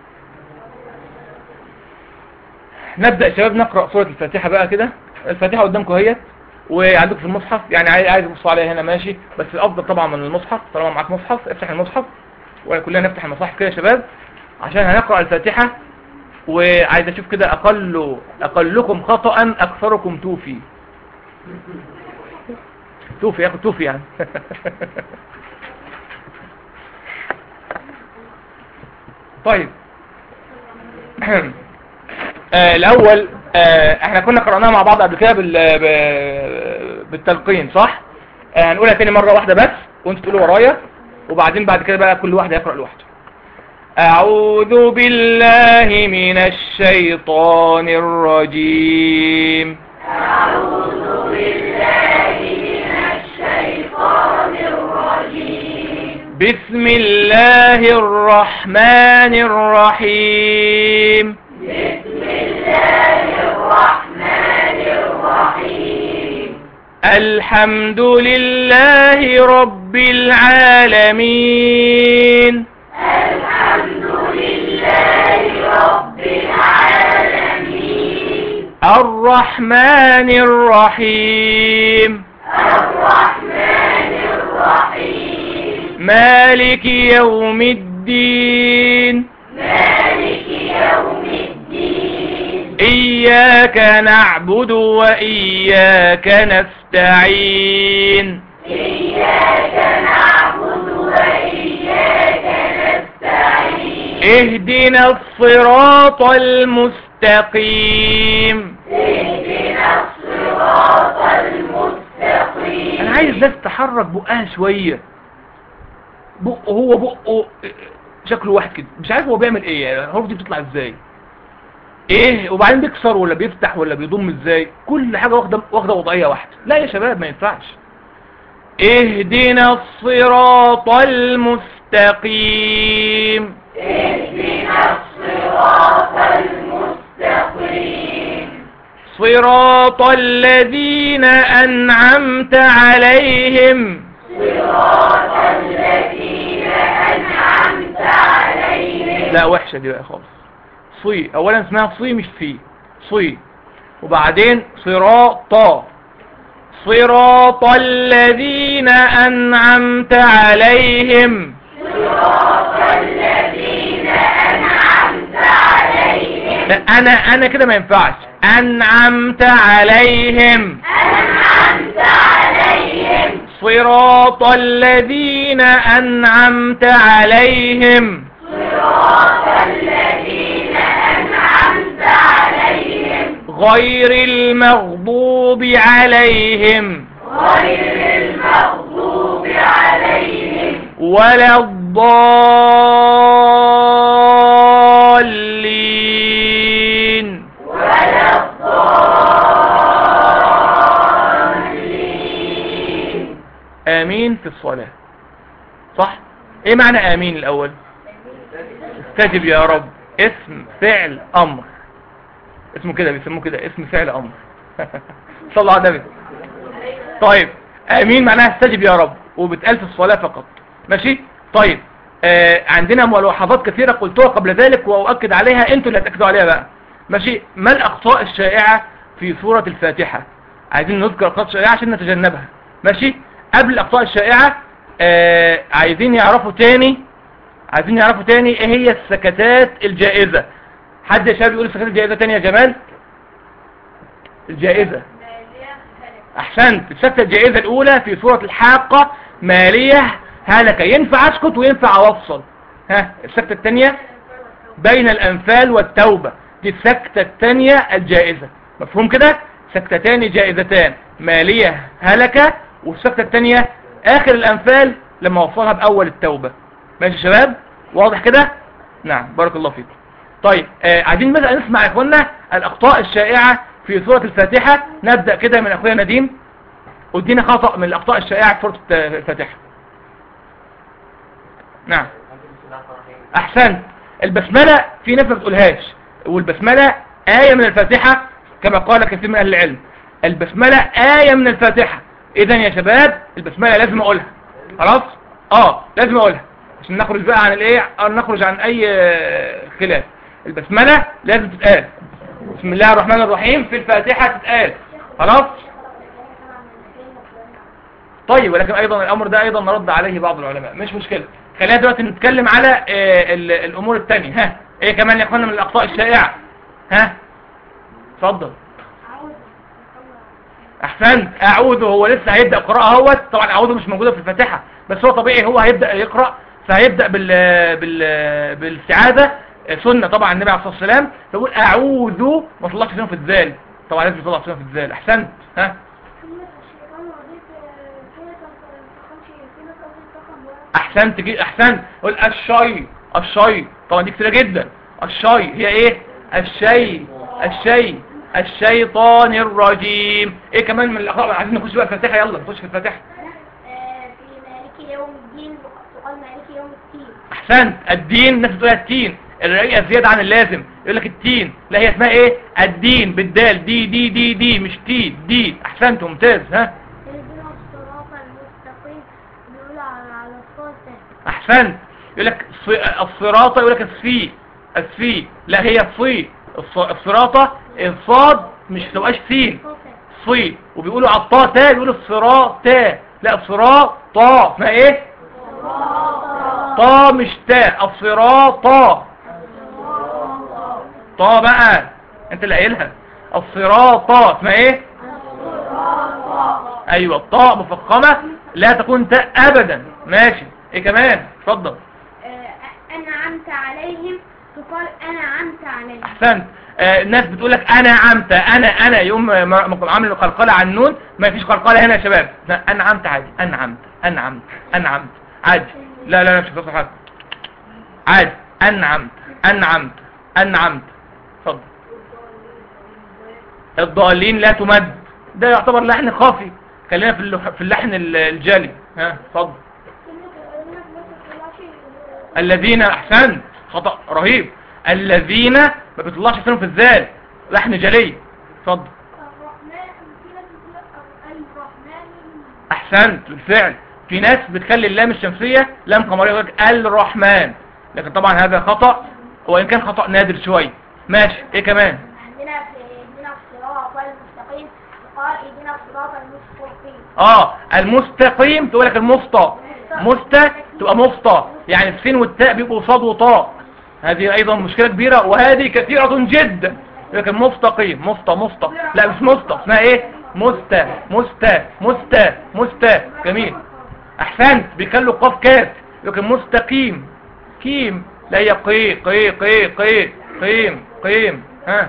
نبدأ يا شباب نقرأ سورة الفاتحة بقى كده الفاتحة قدامكم اهيت وعندكم في المصحف يعني عايز عايز تبصوا عليها هنا ماشي بس الافضل طبعا من المصحف طالما معاك مصحف افتح المصحف وكلنا نفتح المصاحف كده يا شباب عشان هنقرأ الفاتحة وعايز اشوف كده اقل اقلكم خطأ اكثركم توفي توفي ياخد توفي يعني طيب آه الاول آه احنا كنا قرأناها مع بعض قبل كده بال- ب- بالتلقين صح آه هنقولها تاني مرة واحدة بس وانتوا تقولوا ورايا وبعدين بعد كده بقى كل واحد يقرأ لوحده أعوذ بالله من الشيطان الرجيم بسم الله الرحمن الرحيم الحمد لله رب العالمين الرحمن الرحيم مالك يوم الدين إياك نعبد وإياك نستعين اهدنا الصراط المستقيم انا عايز الناس تحرك بقها شوية بقه هو بقه شكله واحد كده مش عارف هو بيعمل ايه يعني الحروف دي بتطلع ازاي ايه وبعدين بيكسر ولا بيفتح ولا بيضم ازاي كل حاجة واخدة واخدة وضعية واحدة لا يا شباب ما ينفعش اهدنا الصراط المستقيم صراط الذين أنعمت عليهم لا وحشة دي بقى خالص صي اولا اسمها صي مش في صي وبعدين صراط صراط الذين أنعمت عليهم لا انا انا كده ما ينفعش انعمت عليهم صراط الذين انعمت عليهم غير المغضوب عليهم ولا الضالين آمين في الصلاة صح ايه معنى آمين الأول استجب يا رب اسم فعل أمر اسمه كده بيسموه كده اسم فعل أمر صلى على النبي طيب آمين معناها استجب يا رب وبتقال في الصلاة فقط ماشي طيب آه عندنا ملاحظات كثيرة قلتها قبل ذلك وأؤكد عليها انتوا اللي هتأكدوا عليها بقى ماشي ما الأخطاء الشائعة في سورة الفاتحة عايزين نذكر أخطاء شائعة عشان نتجنبها ماشي قبل الأخطاء الشائعة آه عايزين يعرفوا تاني عايزين يعرفوا تاني ايه هي السكتات الجائزة حد يا شباب يقول السكتات الجائزة تاني يا جمال الجائزة احسنت السكتة الجائزة الاولى في سورة الحاقة مالية هلكة ينفع اسكت وينفع اوصل ها السكتة التانية بين الانفال والتوبة دي السكتة التانية الجائزة مفهوم كده سكتتان جائزتان مالية هلكة والسكتة التانية اخر الانفال لما وصلها باول التوبة ماشي يا شباب واضح كده نعم بارك الله فيكم طيب آه عايزين مثلا نسمع يا اخوانا الاخطاء الشائعة في سورة الفاتحة نبدأ كده من اخويا نديم ادينا خطأ من الاخطاء الشائعة في سورة الفاتحة نعم احسنت البسملة في ناس ما بتقولهاش والبسملة آية من الفاتحة كما قال كثير من اهل العلم البسملة آية من الفاتحة اذا يا شباب البسملة لازم اقولها خلاص اه لازم اقولها عشان نخرج بقى عن الايه أو نخرج عن اي خلاف البسملة لازم تتقال بسم الله الرحمن الرحيم في الفاتحة تتقال خلاص طيب ولكن ايضا الامر ده ايضا نرد عليه بعض العلماء مش مشكلة خلينا دلوقتي نتكلم على آه الامور التانية ها ايه كمان يا اخوانا من الاخطاء الشائعة ها اتفضل احسنت اعوذ هو لسه هيبدأ قراءة اهوت طبعا اعوذ مش موجودة في الفاتحة بس هو طبيعي هو هيبدأ يقرأ فهيبدأ بال بال بالاستعاذة سنة طبعا النبي عليه الصلاة والسلام فيقول اعوذ ما طلعش فيهم في الذال طبعا لازم يطلع فيهم في الذال احسنت ها احسنت جي احسنت قول الشي الشي طبعا دي كتيره جدا الشي هي ايه الشيء الشيء الشيطان الرجيم ايه كمان من الاخطاء عايزين نخش بقى الفاتحه يلا نخش في الفاتحه آه، في مالك يوم الدين تقال مالك يوم الدين احسنت الدين الناس بتقولها التين الرقيقه زياده عن اللازم يقول لك التين لا هي اسمها ايه الدين بالدال دي دي دي دي مش تي دي احسنت ممتاز ها اهدنا الصراط المستقيم بيقول على على الصوت احسنت يقول لك الص- الصراطه يقول لك السي السي لا هي الصي الص- الصراطه الصاد مش تبقاش سين صي وبيقولوا على الطاء تا بيقولوا الصراط تا لا الصراط طا اسمها ايه طا مش تا الصراط طا بقى انت اللي قايلها الصراط اسمها ايه ايوه الطاء مفخمه لا تكون تاء ابدا ماشي ايه كمان اتفضل آه، أنعمت عليهم تقال أنعمت عليهم احسنت آه الناس بتقول لك انا عمت انا انا يوم ما ما عامل قلقله على النون ما فيش قلقله هنا يا شباب لا انعمت عادي انعمت انعمت انعمت عادي لا لا لا مش هتصل حاجه عادي انعمت انعمت انعمت اتفضل الضالين لا تمد ده يعتبر لحن خافي خلينا في اللح- في اللحن ال- الجلي ها اتفضل الذين احسنت خطأ رهيب الذين ما بيطلعش فيهم في الذال لحن جلي اتفضل الرحمن في ناس بتقول الرحمن احسنت بالفعل في ناس بتخلي اللام الشمسية لام قمرية يقول لك الرحمن لكن طبعا هذا خطأ وان كان خطأ نادر شوية ماشي ايه كمان عندنا في اهدنا الصراط المستقيم قال اهدنا الصراط المستقيم اه المستقيم تقول لك المفطى مست تبقى مفطى يعني السين والتاء بيبقوا صاد وطاء هذه ايضا مشكلة كبيرة وهذه كثيرة جدا يقول لك المستقيم مفطى مفطى لا مش مفطى اسمها ايه مست مست مست مست جميل احسنت بيخلوا قاف كاف يقول لك مستقيم كيم لا هي قي قي قي قي قيم قيم ها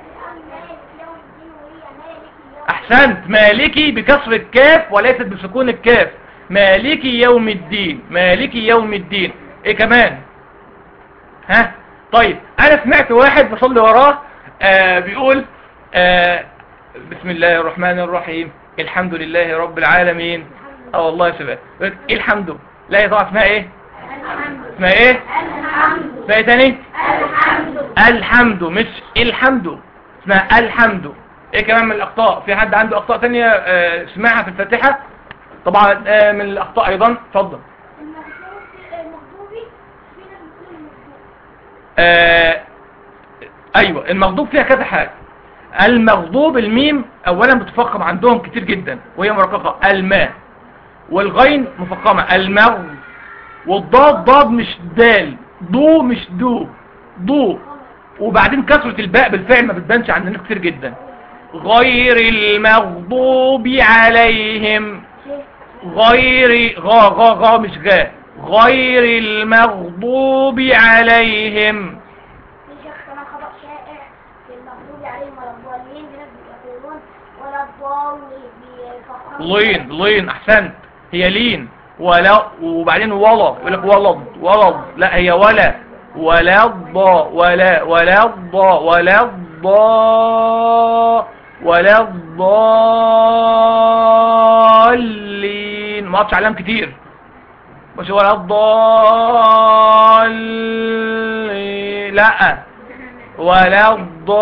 احسنت مالكي بكسر الكاف وليست بسكون الكاف مالكي يوم الدين مالكي يوم الدين ايه كمان ها طيب انا سمعت واحد بصلي وراه آه بيقول آه بسم الله الرحمن الرحيم الحمد لله رب العالمين اه والله يا شباب يقول لك ايه الحمد لا يا طبعا اسمها ايه اسمها ايه اسمها ايه تاني الحمد مش الحمد اسمها الحمد ايه كمان من الاخطاء في حد عنده اخطاء تانية آه، سمعها في الفاتحة طبعا آه، من الاخطاء ايضا اتفضل المغضوبي في ناس بتقول المغضوب آه، ايوه المغضوب فيها كذا حاجة المغضوب الميم اولا بتفخم عندهم كتير جدا وهي مرققة الماء والغين مفخمة المغ والضاد ضاد مش دال ضو مش دو ضو وبعدين كسرة الباء بالفعل ما بتبانش عندنا كتير جدا غير المغضوب عليهم غير غا غا غا مش غا غير المغضوب عليهم في شيخ كمان خطأ شائع في المغضوب عليهم ولا الضالين في ناس بيقولون ولا الضالين بيفخموا لين لين احسنت هي لين ولا وبعدين ولا يقول لك ولد ولد لا هي ولا ولا الضا ولا ولا الضا ولا الضا ولا الضالين ما قطش علام كتير مش ولا الضالين لا ولا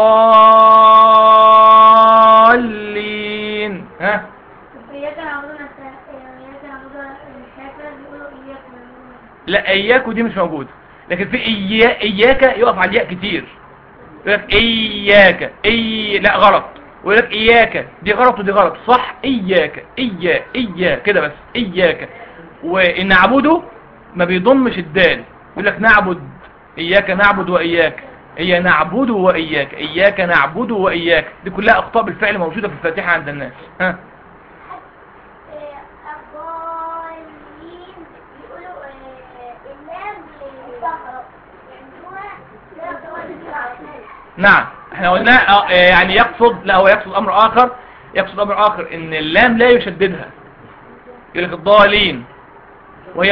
الضالين ها إياك نعبد ونستعين إياك نعبد الكافر بيقولوا إياك نعبد لا اياك ودي مش موجودة لكن في إيا... اياك يقف على الياء كتير يقول لك اياك اي لا غلط ويقول لك اياك دي غلط ودي غلط صح اياك ايا ايا كده بس اياك وان نعبده ما بيضمش الدال يقول لك نعبد اياك نعبد واياك هي نعبد واياك اياك نعبد واياك دي كلها اخطاء بالفعل موجودة في الفاتحة عند الناس ها الضالين بيقولوا اللام للصحراء يعني هو لا تولد العشمال نعم احنا قلنا آه، آه، يعني يقصد لا هو يقصد امر اخر يقصد امر اخر ان اللام لا يشددها يقول لك الضالين وهي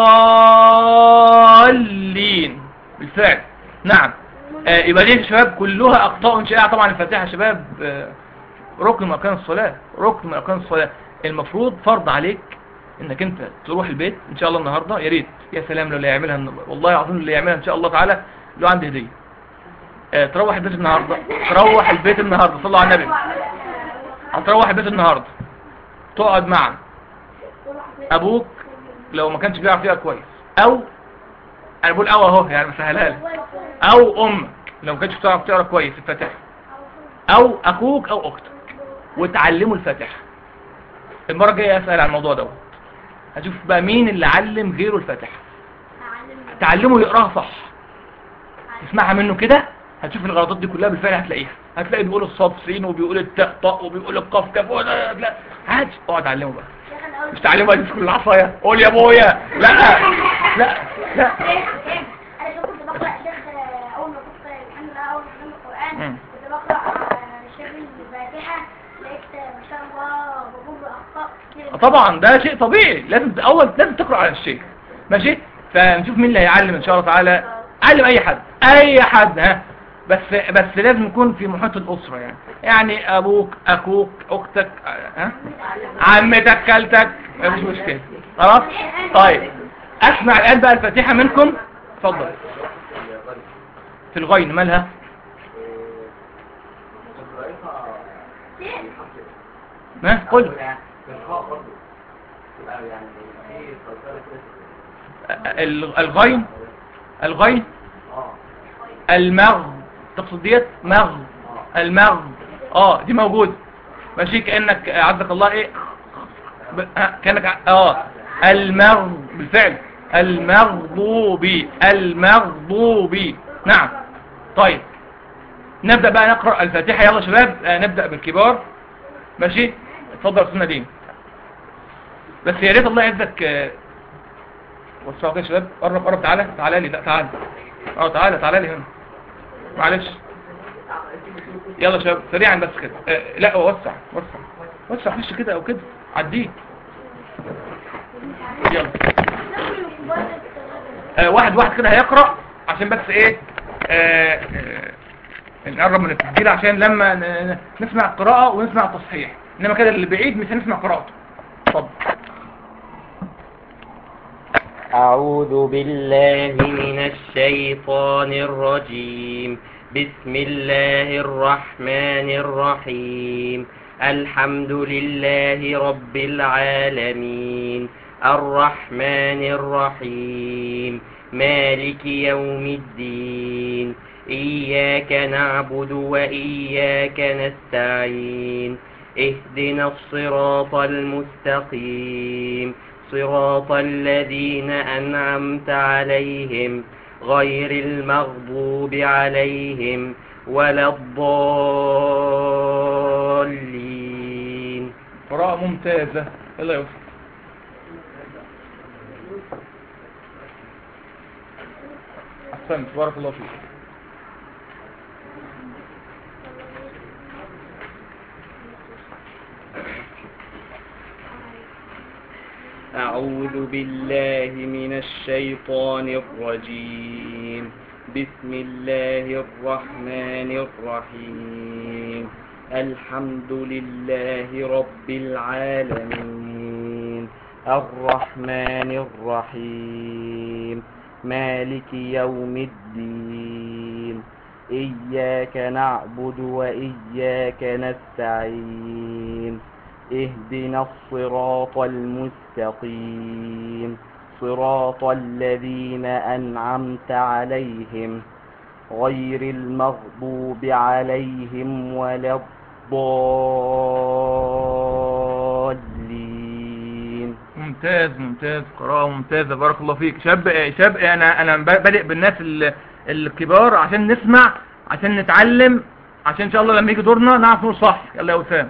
الضالين بالفعل نعم آه، يبقى دي يا شباب كلها اخطاء شائعه طبعا الفاتحه يا شباب آه، ركن من اركان الصلاه ركن من اركان الصلاه المفروض فرض عليك انك انت تروح البيت ان شاء الله النهارده يا ريت يا سلام لو اللي يعملها الن- والله العظيم اللي يعملها ان شاء الله تعالى له عندي هديه آه، تروح البيت النهارده تروح البيت النهارده صلوا على النبي هتروح البيت النهارده تقعد مع ابوك لو ما كانش بيعرف يقرا كويس او انا بقول او اهو يعني بسهلها لك او امك لو ما كانتش بتعرف تقرا كويس الفاتحه او اخوك او اختك وتعلموا الفاتحه المره الجايه اسال عن الموضوع دوت هشوف بقى مين اللي علم غيره الفاتحه تعلمه يقراها صح تسمعها منه كده هتشوف الغلطات دي كلها بالفعل هتلاقيها هتلاقي بيقول الصاد سين وبيقول التاء طاء وبيقول القاف كاف ولا- لا عادي اقعد علمه بقى مش تعلمه بقى تمسك العصايه قول يا ابويا لا لا لا انا شو كنت بقرا شيخ آه، اول ما كنت الحمد لله اول ما فهمت القران مم. كنت بقرا آه، شيخ الفاتحه لقيت آه، ما شاء الله بقول اخطاء كتير طبعا ده شيء طبيعي لازم اول لازم تقرا على الشيخ ماشي فنشوف مين اللي هيعلم ان شاء الله تعالى علم اي حد اي حد ها بس بس لازم يكون في محيط الاسره يعني يعني ابوك اخوك اختك ها عمتك خالتك مفيش مشكله خلاص طيب اسمع الان بقى الفاتحه منكم اتفضل في الغين مالها ما قل ال- الغين الغين المغ تقصد ديت مغ المغ اه دي موجود ماشي كانك عزك الله ايه ب- آه، كانك ع- اه المغ بالفعل المغضوب المغضوب نعم طيب نبدأ بقى نقرأ الفاتحة يلا شباب آه، نبدأ بالكبار ماشي اتفضل يا استاذ نديم بس يا ريت الله يعزك آه، وسعوا كده يا شباب قرب قرب تعالى تعالى لي لا تعالى اه تعالى تعالى لي هنا معلش يلا يا شباب سريعا بس كده آه لا وسع وسع وسع خش كده او كده عديه يلا آه واحد واحد كده هيقرأ عشان بس ايه آه آه نقرب من التسجيل عشان لما ن- ن- نسمع القراءة ونسمع التصحيح انما كده اللي بعيد مش هنسمع قراءته اتفضل أعوذ بالله من الشيطان الرجيم بسم الله الرحمن الرحيم الحمد لله رب العالمين الرحمن الرحيم مالك يوم الدين إياك نعبد وإياك نستعين اهدنا الصراط المستقيم صراط الذين أنعمت عليهم غير المغضوب عليهم ولا الضالين قراءة ممتازة يلا يا يوسف أحسنت بارك الله فيك أعوذ بالله من الشيطان الرجيم بسم الله الرحمن الرحيم الحمد لله رب العالمين الرحمن الرحيم مالك يوم الدين إياك نعبد وإياك نستعين اهدنا الصراط المستقيم صراط الذين أنعمت عليهم غير المغضوب عليهم ولا الضالين ممتاز ممتاز قراءة ممتازة بارك الله فيك شاب شاب انا انا بادئ بالناس ال- الكبار عشان نسمع عشان نتعلم عشان ان شاء الله لما يجي دورنا نعرف نقول صح يلا يا وسام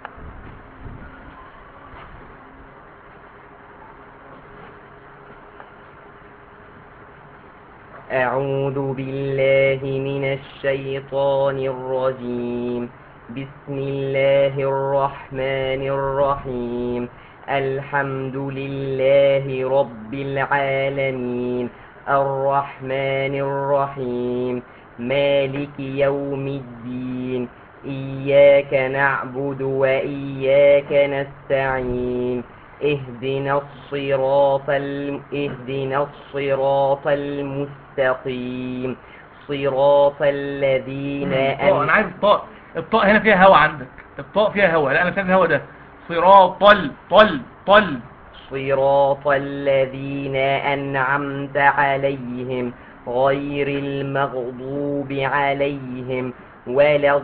أعوذ بالله من الشيطان الرجيم بسم الله الرحمن الرحيم الحمد لله رب العالمين الرحمن الرحيم مالك يوم الدين إياك نعبد وإياك نستعين اهدنا الصراط الم... اهدنا الصراط المستقيم صراط الذين الطاء انا عايز الطاء الطاء هنا فيها هوا عندك الطاء فيها هوا لا انا مش عايز الهوا ده صراط طل طل طل صراط الذين أنعمت عليهم غير المغضوب عليهم ولا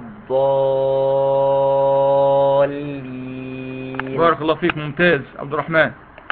الضالين بارك الله فيك ممتاز عبد الرحمن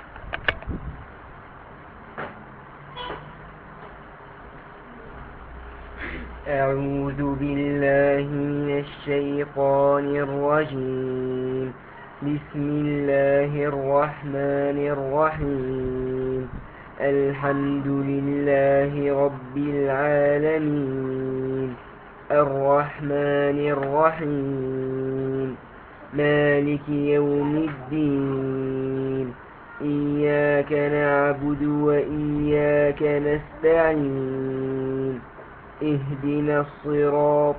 أعوذ بالله من الشيطان الرجيم بسم الله الرحمن الرحيم الحمد لله رب العالمين الرحمن الرحيم مالك يوم الدين إياك نعبد وإياك نستعين اهدنا الصراط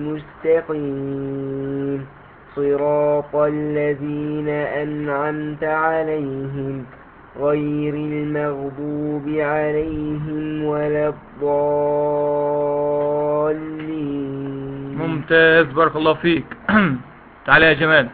المستقيم صراط الذين أنعمت عليهم غير المغضوب عليهم ولا الضالين ممتاز بارك الله فيك تعالى يا جمال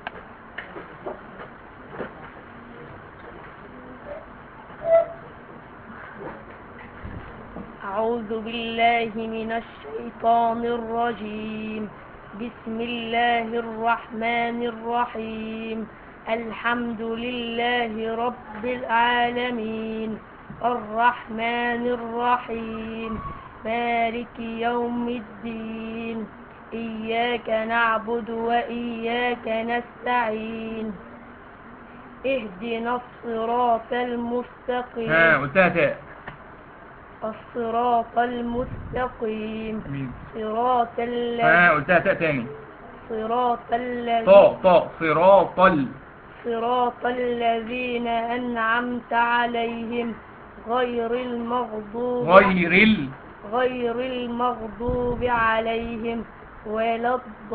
أعوذ بالله من الشيطان الرجيم بسم الله الرحمن الرحيم الحمد لله رب العالمين الرحمن الرحيم مالك يوم الدين إياك نعبد وإياك نستعين اهدنا الصراط المستقيم ها قلتها تاء الصراط المستقيم مين؟ صراط ها الذي قلتها تاء تاني صراط الذي طاء طاء صراط ال صراط الذين أنعمت عليهم غير المغضوب غير ال غير المغضوب عليهم ولا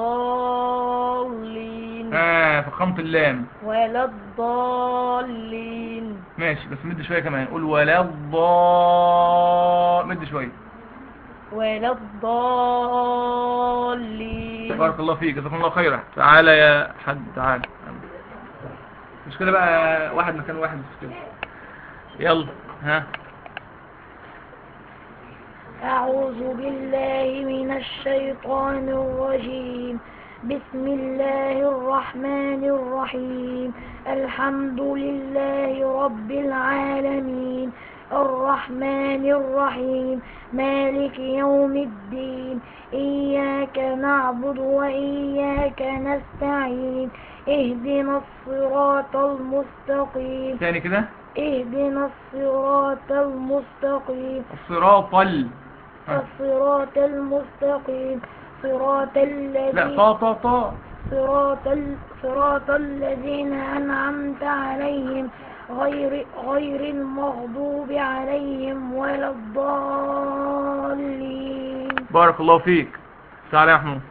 الضالين ها فخمت اللام ولا الضالين ماشي بس مد شوية كمان قول ولا الضال مد شوية ولا الضالين بارك الله فيك جزاكم الله خيرا تعالى يا حد تعالى مش كده بقى واحد مكان واحد مش كده يلا ها أعوذ بالله من الشيطان الرجيم بسم الله الرحمن الرحيم الحمد لله رب العالمين الرحمن الرحيم مالك يوم الدين إياك نعبد وإياك نستعين اهدنا الصراط المستقيم تاني كده اهدنا الصراط المستقيم الصراط ال ها. الصراط المستقيم صراط لا الذين طا طا طا صراط ال... صراط الذين أنعمت عليهم غير غير المغضوب عليهم ولا الضالين بارك الله فيك تعالى يا محمود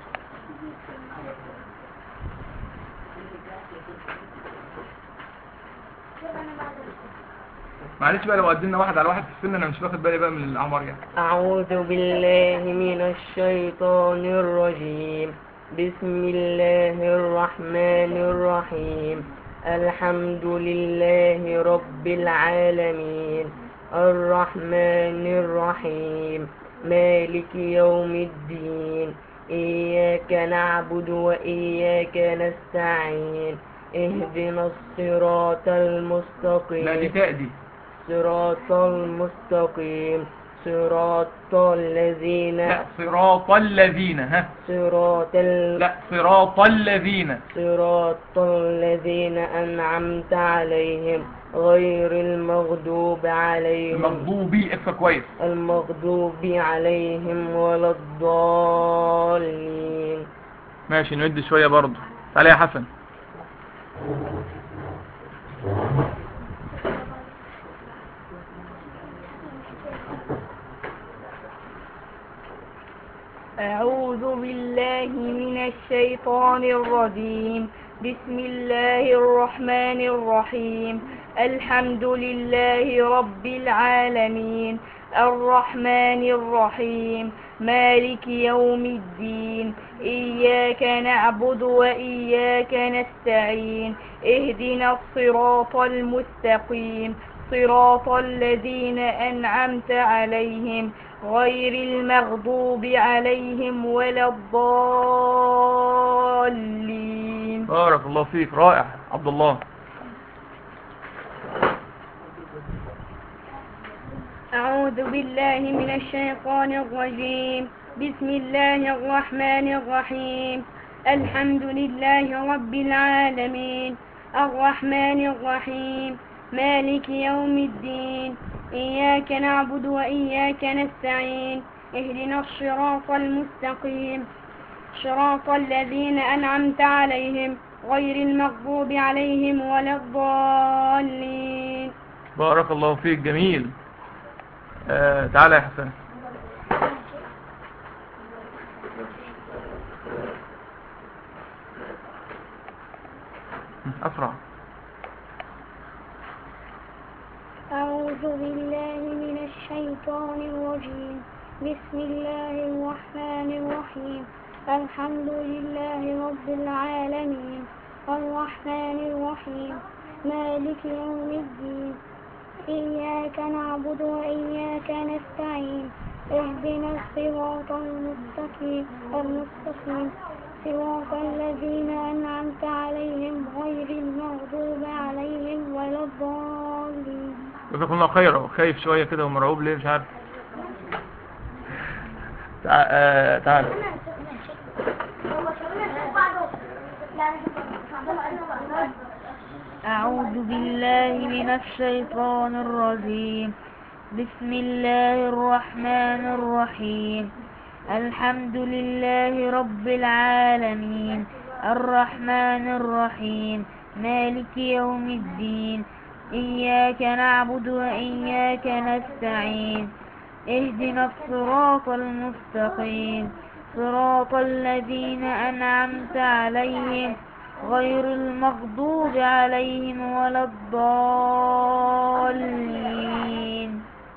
معلش بقى لو قدمنا واحد على واحد في السن انا مش واخد بالي بقى من الاعمار يعني أعوذ بالله من الشيطان الرجيم بسم الله الرحمن الرحيم الحمد لله رب العالمين الرحمن الرحيم مالك يوم الدين إياك نعبد وإياك نستعين اهدنا الصراط لا دي المستقيم تاء دي صراط المستقيم صراط الذين لا صراط الذين ها صراط ال... لا صراط الذين صراط الذين أنعمت عليهم غير المغضوب عليهم المغضوبي اكفى كويس المغضوب عليهم ولا الضالين ماشي نمد شوية برضه تعالى يا حسن أعوذ بالله من الشيطان الرجيم بسم الله الرحمن الرحيم الحمد لله رب العالمين الرحمن الرحيم مالك يوم الدين إياك نعبد وإياك نستعين اهدنا الصراط المستقيم صراط الذين أنعمت عليهم غير المغضوب عليهم ولا الضالين بارك الله فيك رائع عبد الله أعوذ بالله من الشيطان الرجيم بسم الله الرحمن الرحيم الحمد لله رب العالمين الرحمن الرحيم مالك يوم الدين إياك نعبد وإياك نستعين اهدنا الصراط المستقيم صراط الذين أنعمت عليهم غير المغضوب عليهم ولا الضالين بارك الله فيك جميل آه تعالى يا حسن أسرع أعوذ بالله من الشيطان الرجيم بسم الله الرحمن الرحيم الحمد لله رب العالمين الرحمن الرحيم مالك يوم الدين إياك نعبد وإياك نستعين اهدنا الصراط المستقيم المستقيم صراط الذين أنعمت عليهم غير المغضوب عليهم ولا الضالين جزاكم الله خيرا خايف شوية كده ومرعوب ليه مش عارف تع- آه، تعال أعوذ بالله من الشيطان الرجيم بسم الله الرحمن الرحيم الحمد لله رب العالمين الرحمن الرحيم مالك يوم الدين إياك نعبد وإياك نستعين اهدنا الصراط المستقيم صراط الذين أنعمت عليهم غير المغضوب عليهم ولا الضالين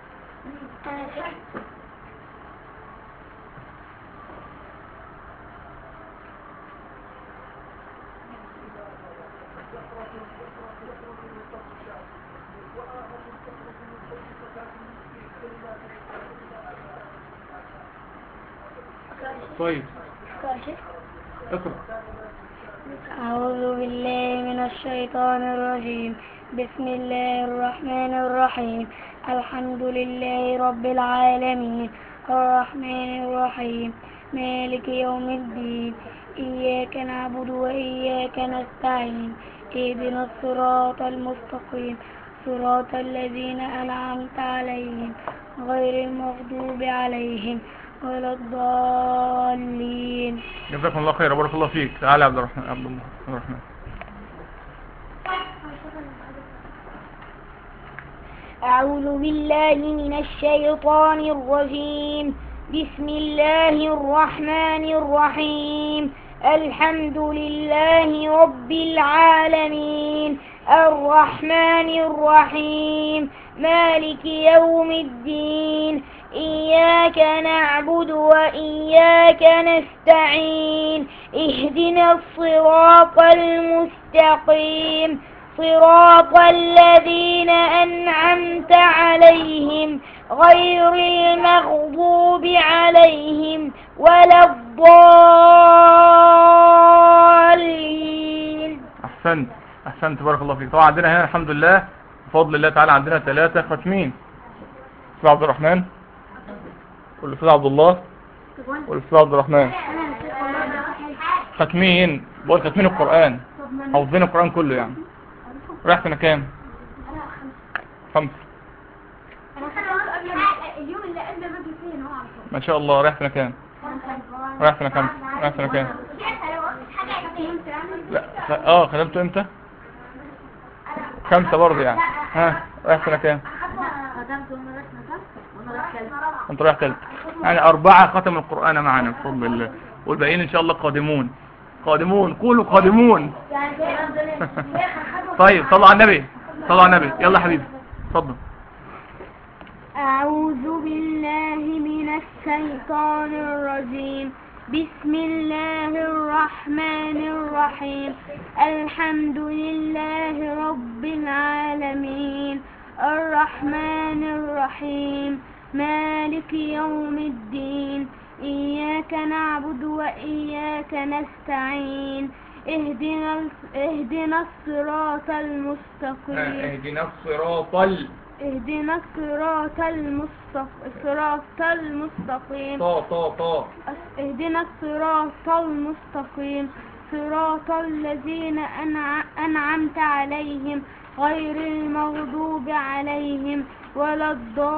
طيب اقرأ أعوذ بالله من الشيطان الرجيم بسم الله الرحمن الرحيم الحمد لله رب العالمين الرحمن الرحيم مالك يوم الدين إياك نعبد وإياك نستعين اهدنا الصراط المستقيم صراط الذين أنعمت عليهم غير المغضوب عليهم ولا الضالين جزاكم الله خيرا بارك الله فيك تعالى يا عبد الرحمن عبد الله عبد الرحمن أعوذ بالله من الشيطان الرجيم بسم الله الرحمن الرحيم الحمد لله رب العالمين الرحمن الرحيم مالك يوم الدين إياك نعبد وإياك نستعين اهدنا الصراط المستقيم صراط الذين أنعمت عليهم غير المغضوب عليهم ولا الضالين احسنت احسنت بارك الله فيك طبعا عندنا هنا الحمد لله بفضل الله تعالى عندنا ثلاثة ختمين الاستاذ عبد الرحمن والاستاذ عبد الله والاستاذ عبد الرحمن ختمين بقول ختمين القرآن حافظين القرآن كله يعني رايح سنة كام خمسة اليوم اللي قبل ما اجي فيه هو على طول ما شاء الله رايح سنة كام رايح سنة كام رايح سنة كام لا خ... اه خدمته امتى خمسة برضه يعني ها رايح سنة كام ختمت وانا رايح ختمت وانا رايح كلب انت رايح تالت يعني أربعة ختموا القرآن معنا بفضل الله والباقيين إن شاء الله قادمون قادمون قولوا قادمون يعني طيب صلوا على النبي صلوا على النبي يلا حبيبي اتفضل أعوذ بالله من الشيطان الرجيم بسم الله الرحمن الرحيم الحمد لله رب العالمين الرحمن الرحيم مالك يوم الدين إياك نعبد وإياك نستعين اهدنا اهدنا الصراط المستقيم اهدنا الصراط ال اهدنا الصراط المستقيم الصراط المستقيم طا طا طا اهدنا الصراط المستقيم صراط الذين أنع- أنعمت عليهم غير المغضوب عليهم ولا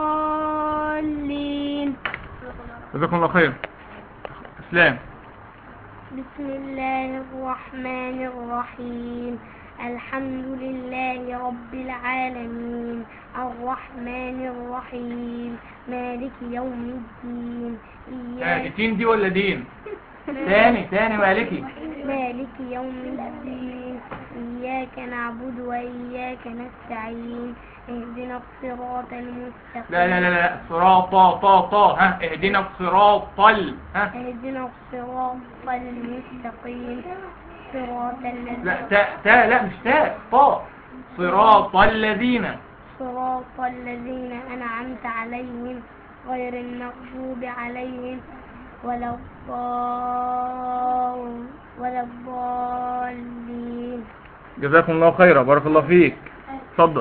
الضالين جزاكم الله خير اسلام بسم الله الرحمن الرحيم الحمد لله رب العالمين الرحمن الرحيم مالك يوم الدين إياك التين دي ولا دين تاني تاني مالكي مالك يوم الدين إياك نعبد وإياك نستعين اهدنا الصراط المستقيم لا لا لا لا صراط طا طا طا ها اهدنا الصراط ال ها اهدنا الصراط المستقيم صراط لا الذين تاء تاء لا مش تاء طا صراط الذين صراط الذين أنعمت عليهم غير المغضوب عليهم ولا الضال ولا الضالين جزاكم الله خيرا بارك الله فيك اتفضل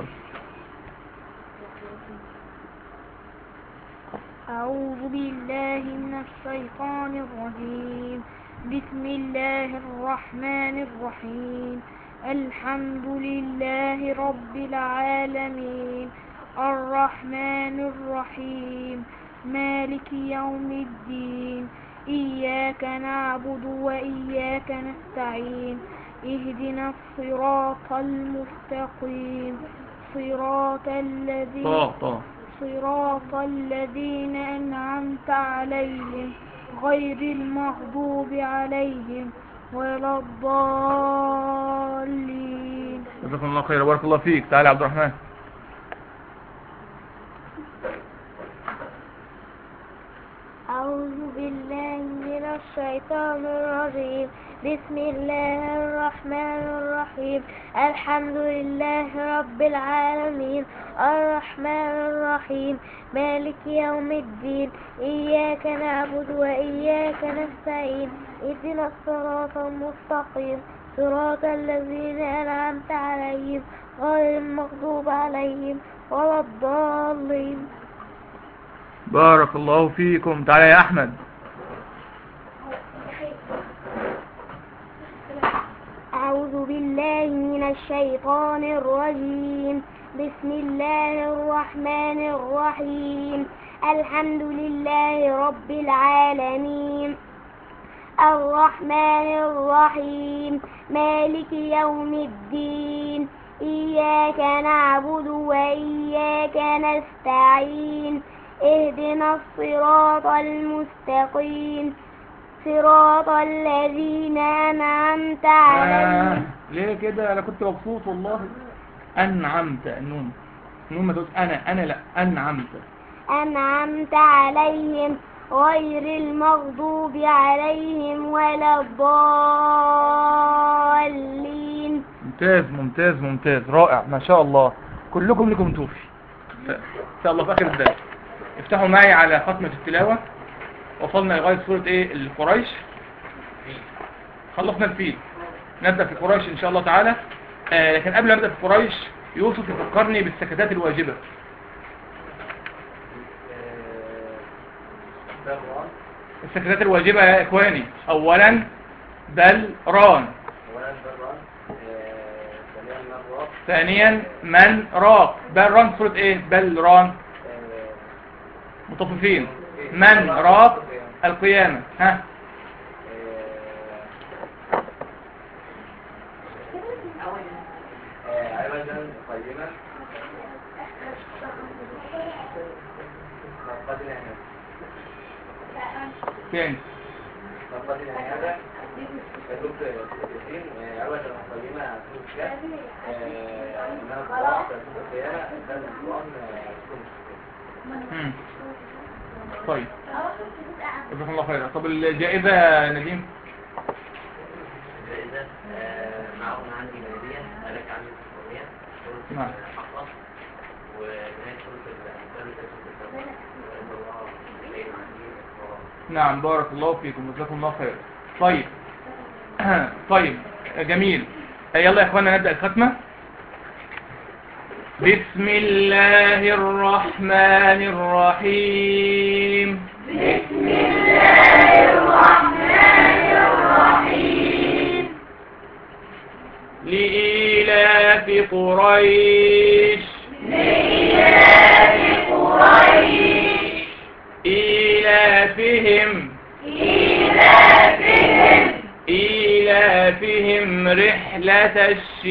أعوذ بالله من الشيطان الرجيم بسم الله الرحمن الرحيم الحمد لله رب العالمين الرحمن الرحيم مالك يوم الدين إياك نعبد وإياك نستعين اهدنا الصراط المستقيم صراط الذين طا طا صراط الذين أنعمت عليهم غير المغضوب عليهم ولا الضالين جزاكم الله خيرا بارك الله فيك تعالى يا عبد الرحمن أعوذ بالله من الشيطان الرجيم بسم الله الرحمن الرحيم الحمد لله رب العالمين الرحمن الرحيم مالك يوم الدين إياك نعبد وإياك نستعين اهدنا الصراط المستقيم صراط الذين أنعمت عليهم غير المغضوب عليهم ولا الضالين بارك الله فيكم تعالى يا احمد أعوذ بالله من الشيطان الرجيم بسم الله الرحمن الرحيم الحمد لله رب العالمين الرحمن الرحيم مالك يوم الدين إياك نعبد وإياك نستعين اهدنا الصراط المستقيم صراط الذين أنعمت آه. عليهم ليه كده انا كنت مبسوط والله انعمت النون النون ما تقولش انا انا لا انعمت أنعمت عليهم غير المغضوب عليهم ولا الضالين ممتاز ممتاز ممتاز رائع ما شاء الله كلكم لكم توفي ان شاء الله في اخر الدرس افتحوا معي على ختمة التلاوة وصلنا لغاية سورة ايه القريش خلصنا الفيل نبدأ في قريش ان شاء الله تعالى آه لكن قبل ما نبدأ في قريش يوسف يفكرني بالسكتات الواجبة بران السكتات الواجبة يا اخواني اولا بل ران اولا بران ثانيا مرات ثانيا من راق بل ران سورة ايه بل ران مطففين من راق القيامة ها عوجا قيما تاني لفظ العيادة دكتور ياسين أول المقدمة في الكتاب إنها الصلاة في القيامة كان القرآن يكون مم. طيب جزاكم الله خيرا طب الجائزة يا نديم إذا معهم عندي بلدية ملك عندي الحرية سورة نعم. الحقة ونهاية سورة الأنفال سورة التوبة وإن الله خير عندي نعم بارك الله فيكم جزاكم الله خيرا طيب طيب جميل يلا يا اخوانا نبدأ الختمة بسم الله الرحمن الرحيم بسم الله الرحمن الرحيم لإيلاف قريش لإيلاف قريش إيلافهم إيلافهم إيلافهم رحلة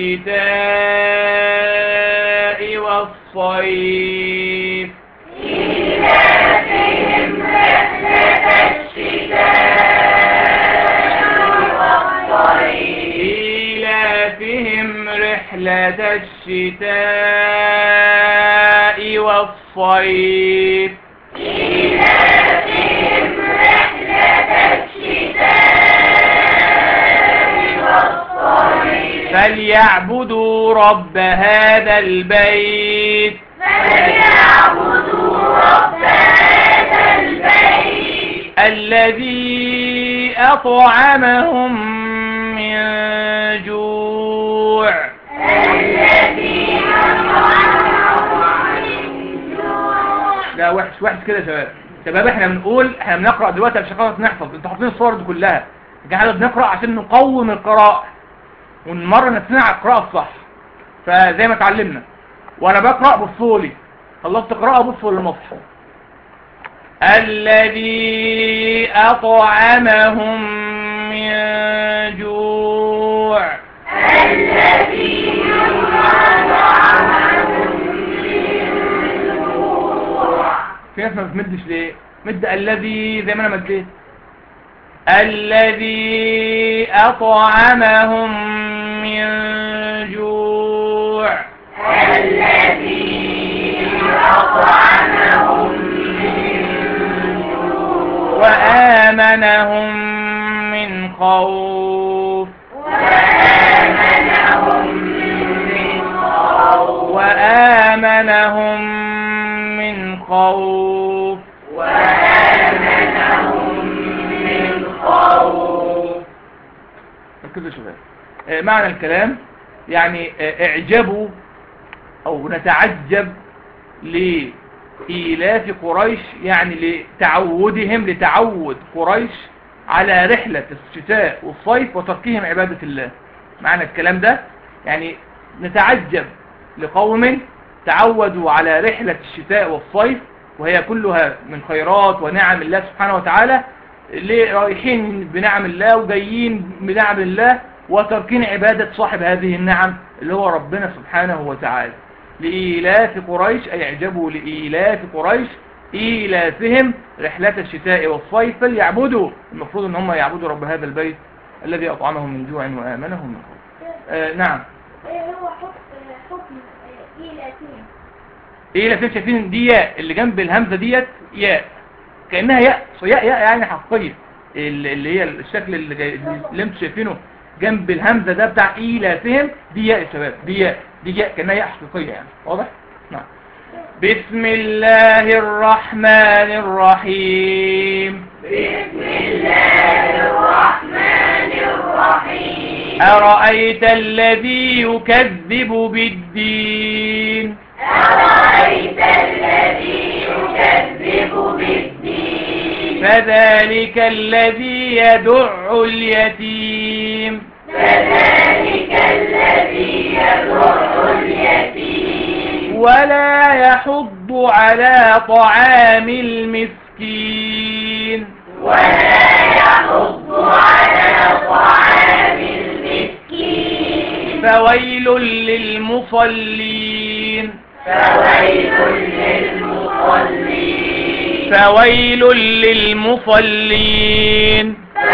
الشتاء والصيف إيلافهم رحلة الشتاء والصيف إيلافهم رحلة الشتاء والصيف فليعبدوا رب هذا البيت فليعبدوا رب هذا البيت الذي أطعمهم من جوع الذي لا وحش وحش كده يا شباب شباب احنا بنقول احنا بنقرأ دلوقتي عشان خلاص نحفظ انتوا حافظين الصور دي كلها لكن احنا بنقرأ عشان نقوم القراءة ونمرن نفسنا على القراءة الصح فزي ما اتعلمنا وانا بقرأ بصولي خلصت قراءة بصوا للمصحف الذي أطعمهم من جوع الذي في ناس ما بتمدش ليه مد الذي زي ما انا مديت الذي أطعمهم من جوع الذي أطعمهم من جوع وآمنهم من خوف وآمنهم من خوف وآمنهم من خوف ركزوا يا شباب آه، معنى الكلام يعني آه، اعجبوا او نتعجب لإيلاف قريش يعني لتعودهم لتعود قريش على رحلة الشتاء والصيف وتركهم عبادة الله معنى الكلام ده يعني نتعجب لقوم تعودوا على رحلة الشتاء والصيف وهي كلها من خيرات ونعم الله سبحانه وتعالى اللي رايحين بنعم الله وجايين بنعم الله وتركين عبادة صاحب هذه النعم اللي هو ربنا سبحانه وتعالى لإيلاف قريش أي اعجبوا لإيلاف قريش إيلافهم رحلة الشتاء والصيف فليعبدوا المفروض ان هم يعبدوا رب هذا البيت الذي أطعمهم من جوع وآمنهم من خوف آه نعم ايه هو حكم حكم ايه الاتين إيلافهم شايفين دي ياء اللي جنب الهمزة ديت ياء كأنها ياء ياء ياء يعني حقيقية اللي اللي هي الشكل اللي, جاي- اللي انتوا شايفينه جنب الهمزة ده بتاع إيلافهم دي ياء يا شباب دي ياء دي ياء كأنها ياء حقيقية يعني واضح؟ نعم بسم الله الرحمن الرحيم بسم الله الرحمن الرحيم أرأيت الذي يكذب بالدين أرأيت الذي يكذب بالدين فذلك الذي يدع اليتيم فذلك الذي يدع اليتيم ولا يحض على طعام المسكين ولا يحض على طعام المسكين فويل للمصلين فويل للمصلين فويل للمصلين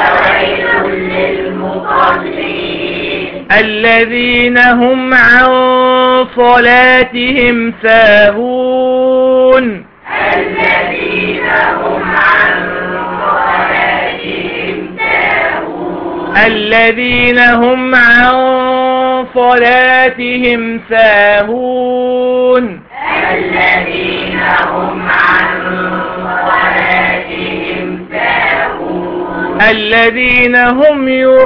الذين هم عن صلاتهم ساهون الذين هم عن صلاتهم ساهون الذين هم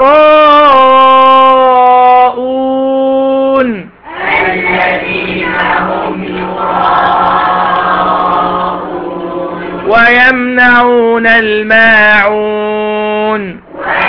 يراءون ويمنعون الماعون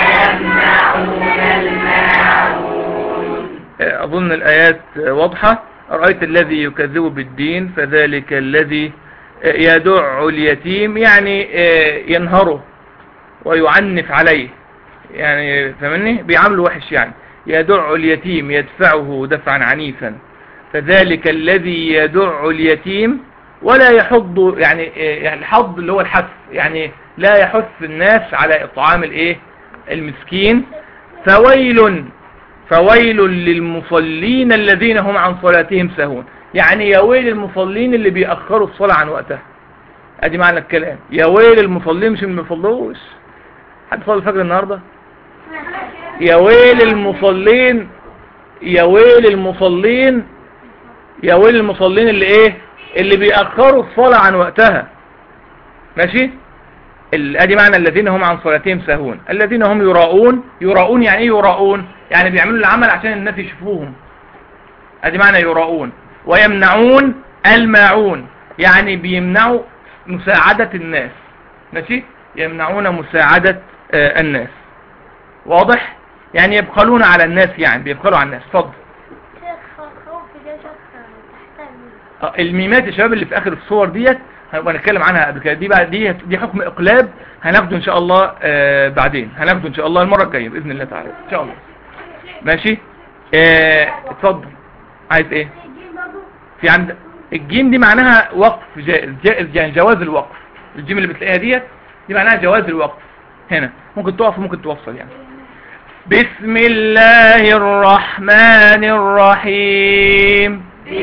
أظن الآيات واضحة رأيت الذي يكذب بالدين فذلك الذي يدع اليتيم يعني ينهره ويعنف عليه يعني فهمني بيعامله وحش يعني يدع اليتيم يدفعه دفعا عنيفا فذلك الذي يدع اليتيم ولا يحض يعني يعني الحض اللي هو الحث يعني لا يحث الناس على اطعام الايه المسكين فويل فويل للمصلين الذين هم عن صلاتهم ساهون يعني يا ويل المصلين اللي بيأخروا الصلاة عن وقتها ادي معنى الكلام يا ويل المصلين مش اللي ما بيصلوش حد صلى الفجر النهارده يا ويل المصلين يا ويل المصلين يا ويل المصلين اللي ايه اللي بيأخروا الصلاة عن وقتها ماشي ال- ادي معنى الذين هم عن صلاتهم ساهون الذين هم يراؤون يراؤون يعني ايه يراؤون يعني بيعملوا العمل عشان الناس يشوفوهم ادي معنى يراؤون ويمنعون الماعون يعني بيمنعوا مساعدة الناس ماشي يمنعون مساعدة آه، الناس واضح يعني يبخلون على الناس يعني بيبخلوا على الناس اتفضل خوف ده شخص تحتاج آه، الميمات يا شباب اللي في اخر الصور ديت هنبقى نتكلم عنها قبل كده دي بقى دي دي حكم اقلاب هناخده ان شاء الله آه بعدين هناخده ان شاء الله المره الجايه باذن الله تعالى ان شاء الله ماشي آه اتفضل عايز ايه في عند الجيم دي معناها وقف جائز جائز يعني جواز الوقف الجيم اللي بتلاقيها ديت دي معناها جواز الوقف هنا ممكن تقف وممكن توصل يعني بسم الله الرحمن الرحيم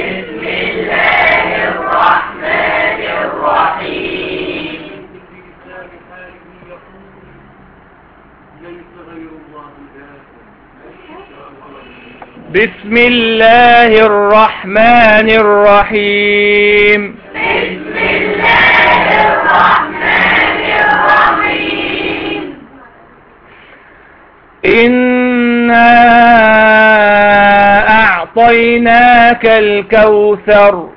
بسم الله الرحمن الرحيم إنا أعطيناك الكوثر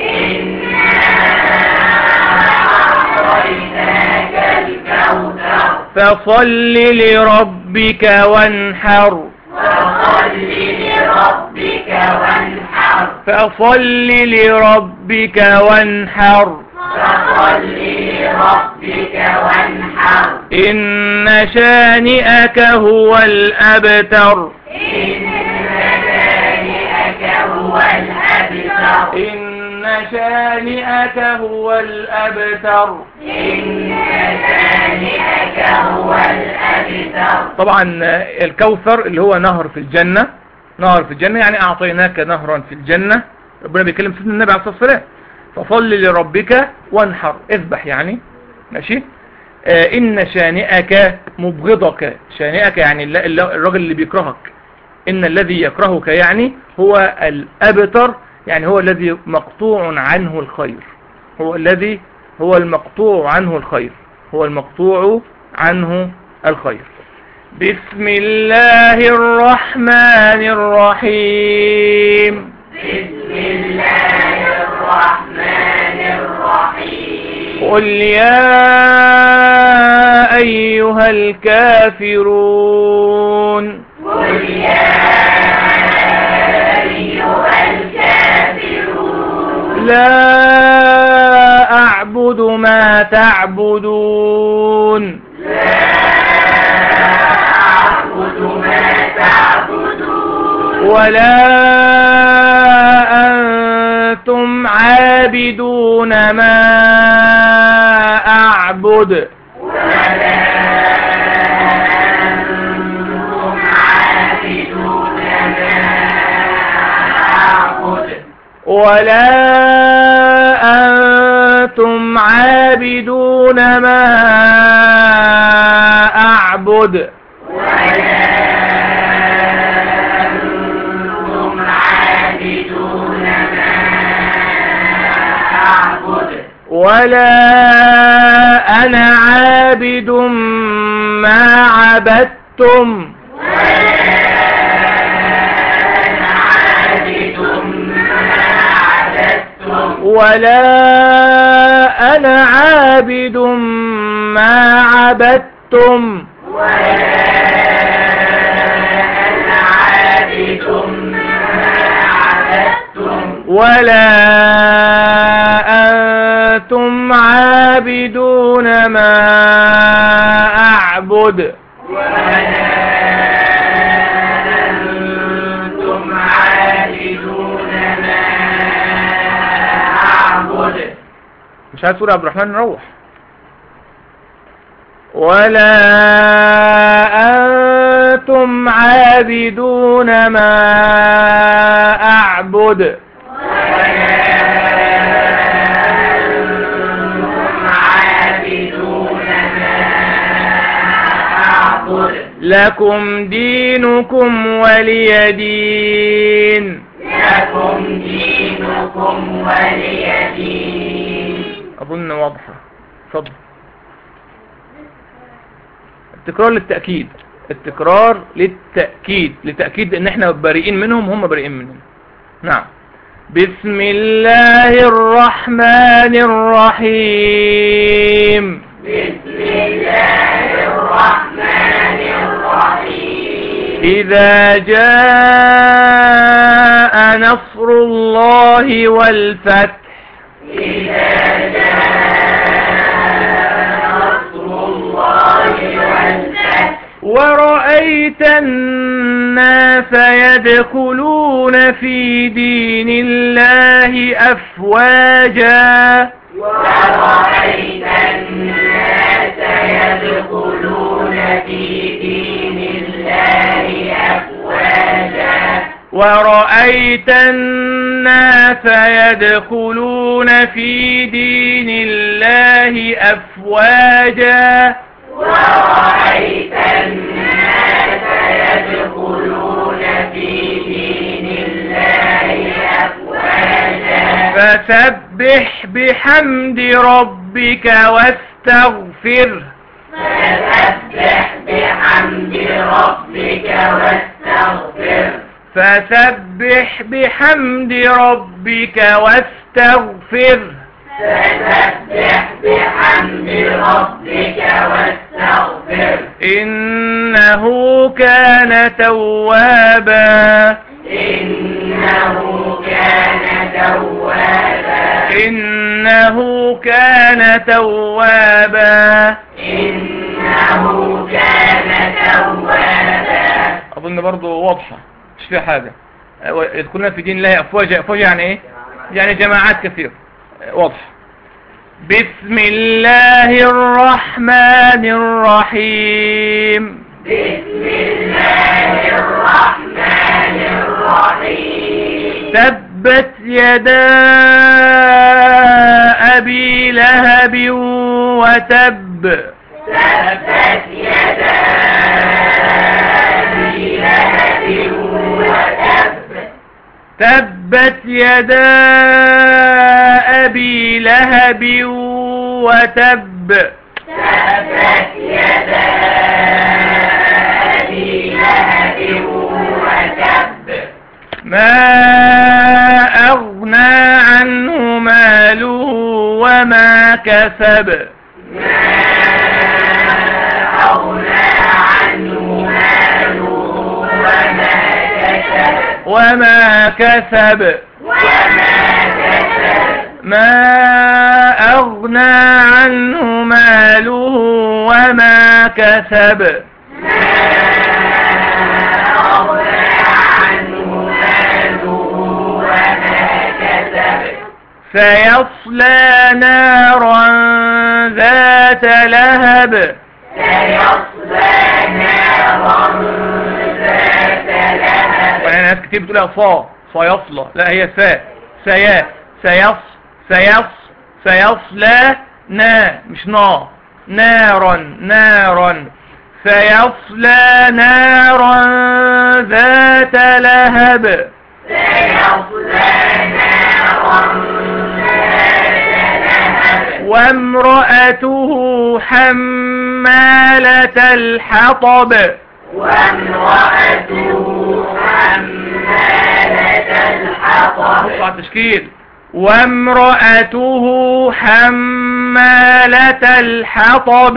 فصل لربك وانحر فصل لربك وانحر إن شانئك هو الأبتر إن شانئك هو الأبتر طبعا الكوثر اللي هو نهر في الجنة نهر في الجنة يعني أعطيناك نهرا في الجنة ربنا بيكلم سيدنا النبي عليه الصلاة والسلام فصل لربك وانحر اذبح يعني ماشي آه إن شانئك مبغضك شانئك يعني الل- الل- الراجل اللي بيكرهك إن الذي يكرهك يعني هو الأبتر يعني هو الذي مقطوع عنه الخير هو الذي هو المقطوع عنه الخير هو المقطوع عنه الخير بسم الله الرحمن الرحيم قل يا أيها الكافرون لا أعبد ما تعبدون ولا أنتم عابدون ما أعبد ولا أنتم عابدون ما أعبد ولا أنا عابد ما عبدتم ولا أنا عابد ما عبدتم ولا أنتم عابدون ما أعبد مش عايز تقول يا عبد الرحمن نروح ولا أنتم عابدون ما أعبد لكم دينكم ولي دين أظن واضحة اتفضل التكرار للتأكيد التكرار للتأكيد لتأكيد ان احنا بريئين منهم هم بريئين منهم نعم بسم الله الرحمن الرحيم إذا جاء نصر الله والفتح ورأيت الناس يدخلون في دين الله أفواجا ورأيت الناس يدخلون في دين الله أفواجا فسبح بحمد ربك واستغفر فسبح بحمد ربك واستغفر إنه كان توابا إنه كان توابا أظن برضو واضحة مش فيها حاجة يدخلون في دين الله أفواجا أفواجا يعني إيه يعني جماعات كثيرة واضحة بسم الله الرحمن الرحيم تبت يدا أبي لهب وتب تبت يدا أبي لهب وتب ما أغنى عنه ماله وما كسب وما كسب ما أغنى عنه ماله وما كسب سيصلى نارا ذات لهب يعني ناس كتير بتقولها صا سيصلى لا هي سا سيا سيص سيص سيصلى نا مش نا نارا نارا سيصلى نارا ذات لهب وامرأته حمالة الحطب بص على التشكيل وامرأته حمالة الحطب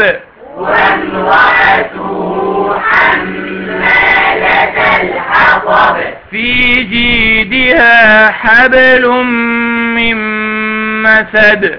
في جيدها حبل من مسد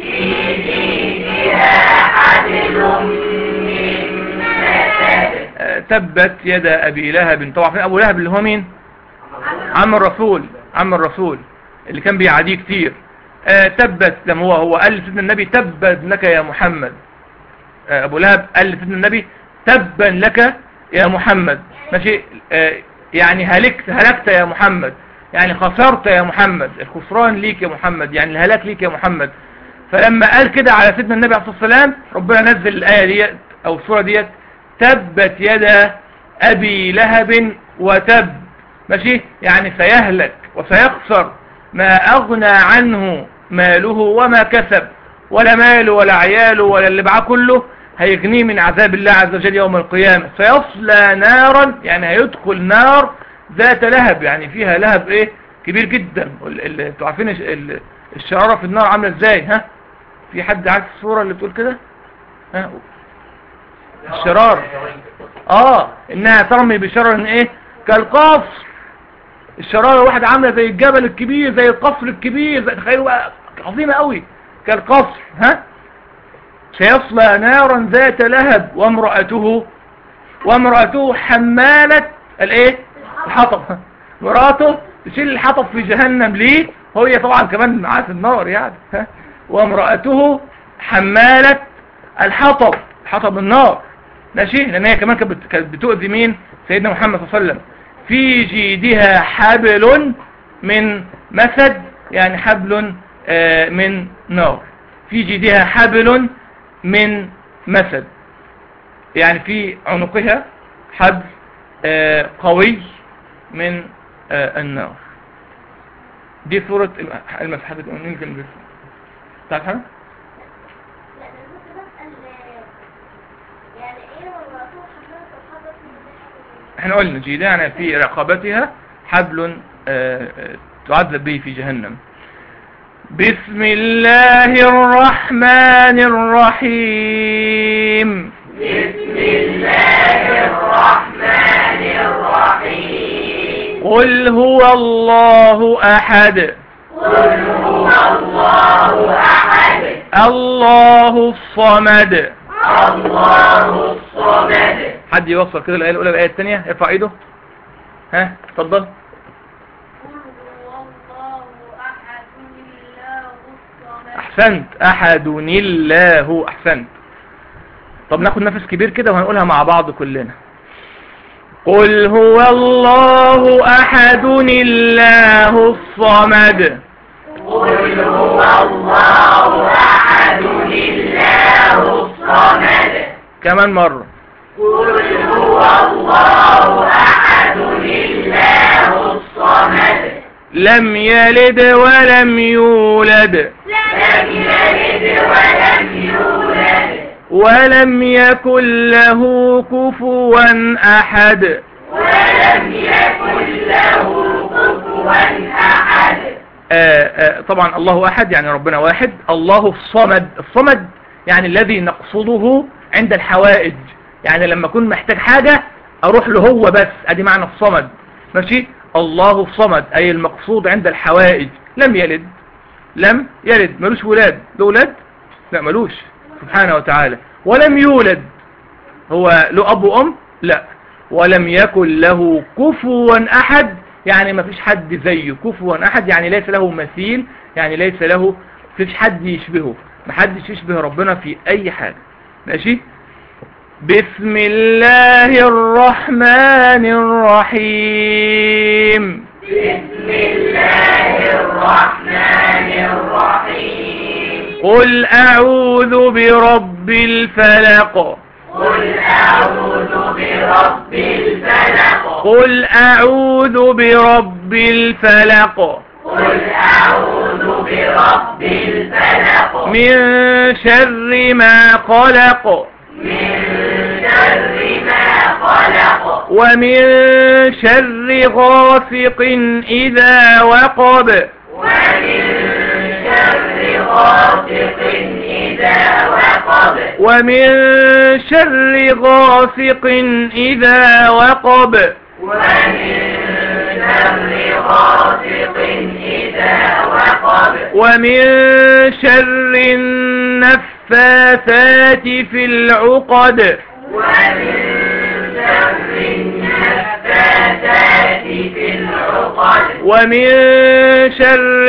آه، تبت يد أبي لهب طبعا فين أبو لهب اللي هو مين عم الرسول عم الرسول اللي كان بيعاديه كتير آه تبت لما هو هو قال لسيدنا النبي تبت لك يا محمد آه ابو لهب قال لسيدنا النبي تبا لك يا محمد ماشي آه يعني هلكت هلكت يا محمد يعني خسرت يا محمد الخسران ليك يا محمد يعني الهلاك ليك يا محمد فلما قال كده على سيدنا النبي عليه الصلاة والسلام ربنا نزل الآية ديت أو السورة ديت تبت يدا أبي لهب وتب ماشي يعني سيهلك وسيخسر ما أغنى عنه ماله وما كسب ولا ماله ولا عياله ولا اللي معاه كله هيغنيه من عذاب الله عز وجل يوم القيامة سيصلى نارا يعني هيدخل نار ذات لهب يعني فيها لهب ايه كبير جدا وال- ال- انتوا عارفين الش- ال- الشرارة في النار عاملة ازاي ها في حد عارف الصورة اللي بتقول كده ها الشرار اه انها ترمي بشرر ايه كالقصر الشرارة واحدة عاملة زي الجبل الكبير زي القصر الكبير زي تخيلوا بقى عظيمة قوي كالقصر ها سيصلى نارا ذات لهب وامرأته وامرأته حمالة الايه الحطب مراته تشيل الحطب في جهنم ليه هي طبعا كمان معاه في النار يعني ها وامرأته حمالة الحطب حطب النار ماشي لان هي كمان كانت بت- كانت بتؤذي مين سيدنا محمد صلى الله عليه وسلم في جيدها حبل من مسد يعني حبل آه، من نار في جيدها حبل من مسد يعني في عنقها حبل آه، قوي من آه، النار دي صورة المسحة بتقولين كلمة بس تعرف حاجة؟ لا ده أنا كنت بسأل يعني ايه والرسول حضرتك الحضر في احنا قلنا جيدانا في رقبتها حبل آه، آه، تعذب به في جهنم بسم الله الرحمن الرحيم بسم الله الرحمن الرحيم قل هو الله أحد قل هو الله أحد الله الصمد حد يوصل كده الآية الأولى بالآية الثانية ارفع ايده ها اتفضل قل هو الله أحد الله الصمد احسنت احد الله احسنت طب ناخد نفس كبير كده وهنقولها مع بعض كلنا قل هو الله احد الله الصمد قل هو الله احد الله الصمد كمان مرة قل هو الله احد الله الصمد لم يلد ولم يولد ولم يكن له كفوا أحد ولم يكن له كفوا أحد طبعا الله أحد يعني ربنا واحد الله الصمد الصمد يعني الذي نقصده عند الحوائج يعني لما أكون محتاج حاجة أروح له هو بس أدي معنى الصمد ماشي الله الصمد أي المقصود عند الحوائج لم يلد لم يلد ملوش ولاد له ولاد لا ملوش سبحانه وتعالى ولم يولد هو له أب وأم لا ولم يكن له كفوا أحد يعني ما فيش حد زيه كفوا احد يعني ليس له مثيل يعني ليس له فيش حد يشبهه ما حدش يشبه ربنا في اي حاجة ماشي بسم الله الرحمن الرحيم قل أعوذ برب الفلق قل أعوذ برب الفلق قل أعوذ برب الفلق قل أعوذ برب الفلق من شر ما خلق من شر ما خلق ومن شر غاسق إذا وقب ومن شر غاسق إذا وقب ومن شر النفاثات في العقد ومن شر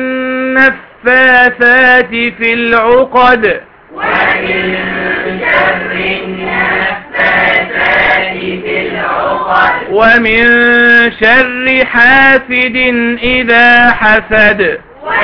النفاثات في العقد ومن شر حاسد إذا حسد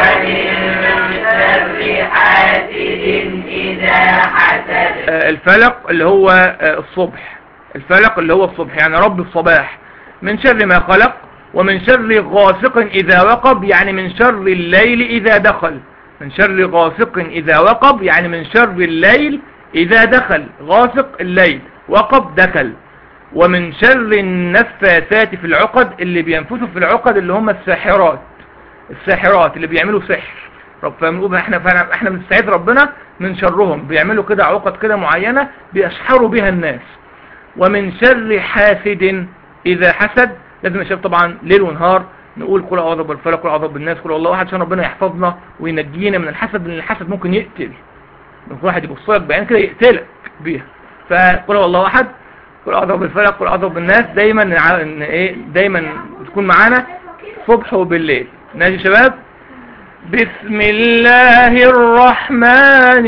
آه، الفلق اللي هو آه، الصبح الفلق اللي هو الصبح يعني رب الصباح من شر ما خلق ومن شر غاسق إذا وقب يعني من شر الليل إذا دخل من شر غاسق إذا وقب يعني من شر الليل إذا دخل غاسق الليل وقب دخل ومن شر النفاثات في العقد اللي بينفثوا في العقد اللي هم الساحرات الساحرات اللي بيعملوا سحر رب فبنقول احنا فاحنا احنا بنستعيذ ربنا من شرهم بيعملوا كده عقد كده معينة بيسحروا بها الناس ومن شر حاسد إذا حسد لازم يا شباب طبعا ليل ونهار نقول قل أعوذ بالفلق قل أعوذ بالناس قل الله أحد عشان ربنا يحفظنا وينجينا من الحسد لأن الحسد ممكن يقتل ممكن واحد يبص لك بعين كده يقتلك بيها فقل الله أحد قل أعوذ بالفلق قل أعوذ بالناس دايما نع- إن إيه دايما تكون معانا صبح وبالليل ماشي يا شباب بسم الله الرحمن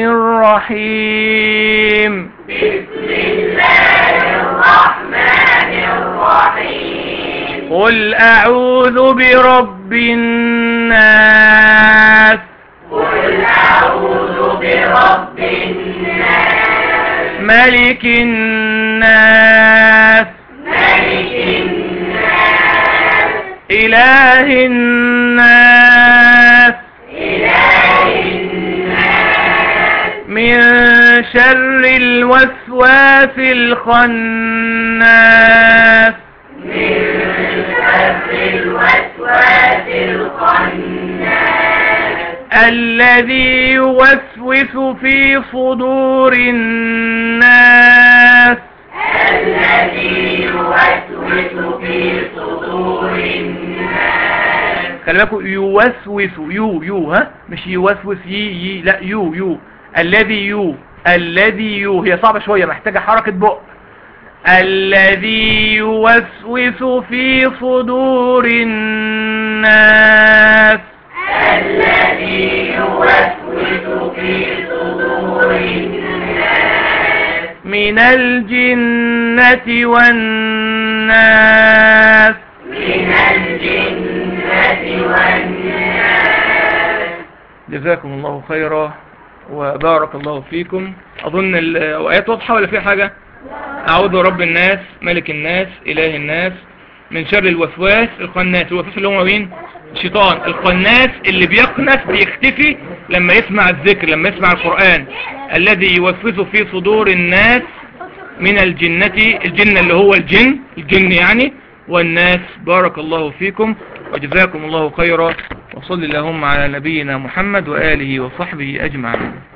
الرحيم قل أعوذ برب الناس قل أعوذ برب الناس ملك الناس ملك الناس إله الناس إله الناس من شر الوسواس الخناس الذي يوسوس في صدور الناس الذي يوسوس في صدور الناس خلي بالكم يوسوس يو يو ها مش يوسوس يي يي لا يو يو الذي يو الذي يو هي صعبة شوية محتاجة حركة بق الذي يوسوس في صدور الناس من الجنة والناس من الجنة والناس جزاكم الله خيرا وبارك الله فيكم أظن الآيات واضحة ولا في حاجة أعوذ برب الناس ملك الناس إله الناس من شر الوسواس الخناس الوسواس اللي هو مين الشيطان الخناس اللي بيقنس بيختفي لما يسمع الذكر لما يسمع القرآن الذي يوسوس في صدور الناس من الجنة الجن اللي هو الجن الجن يعني والناس بارك الله فيكم وجزاكم الله خيرا وصل اللهم على نبينا محمد وآله وصحبه أجمعين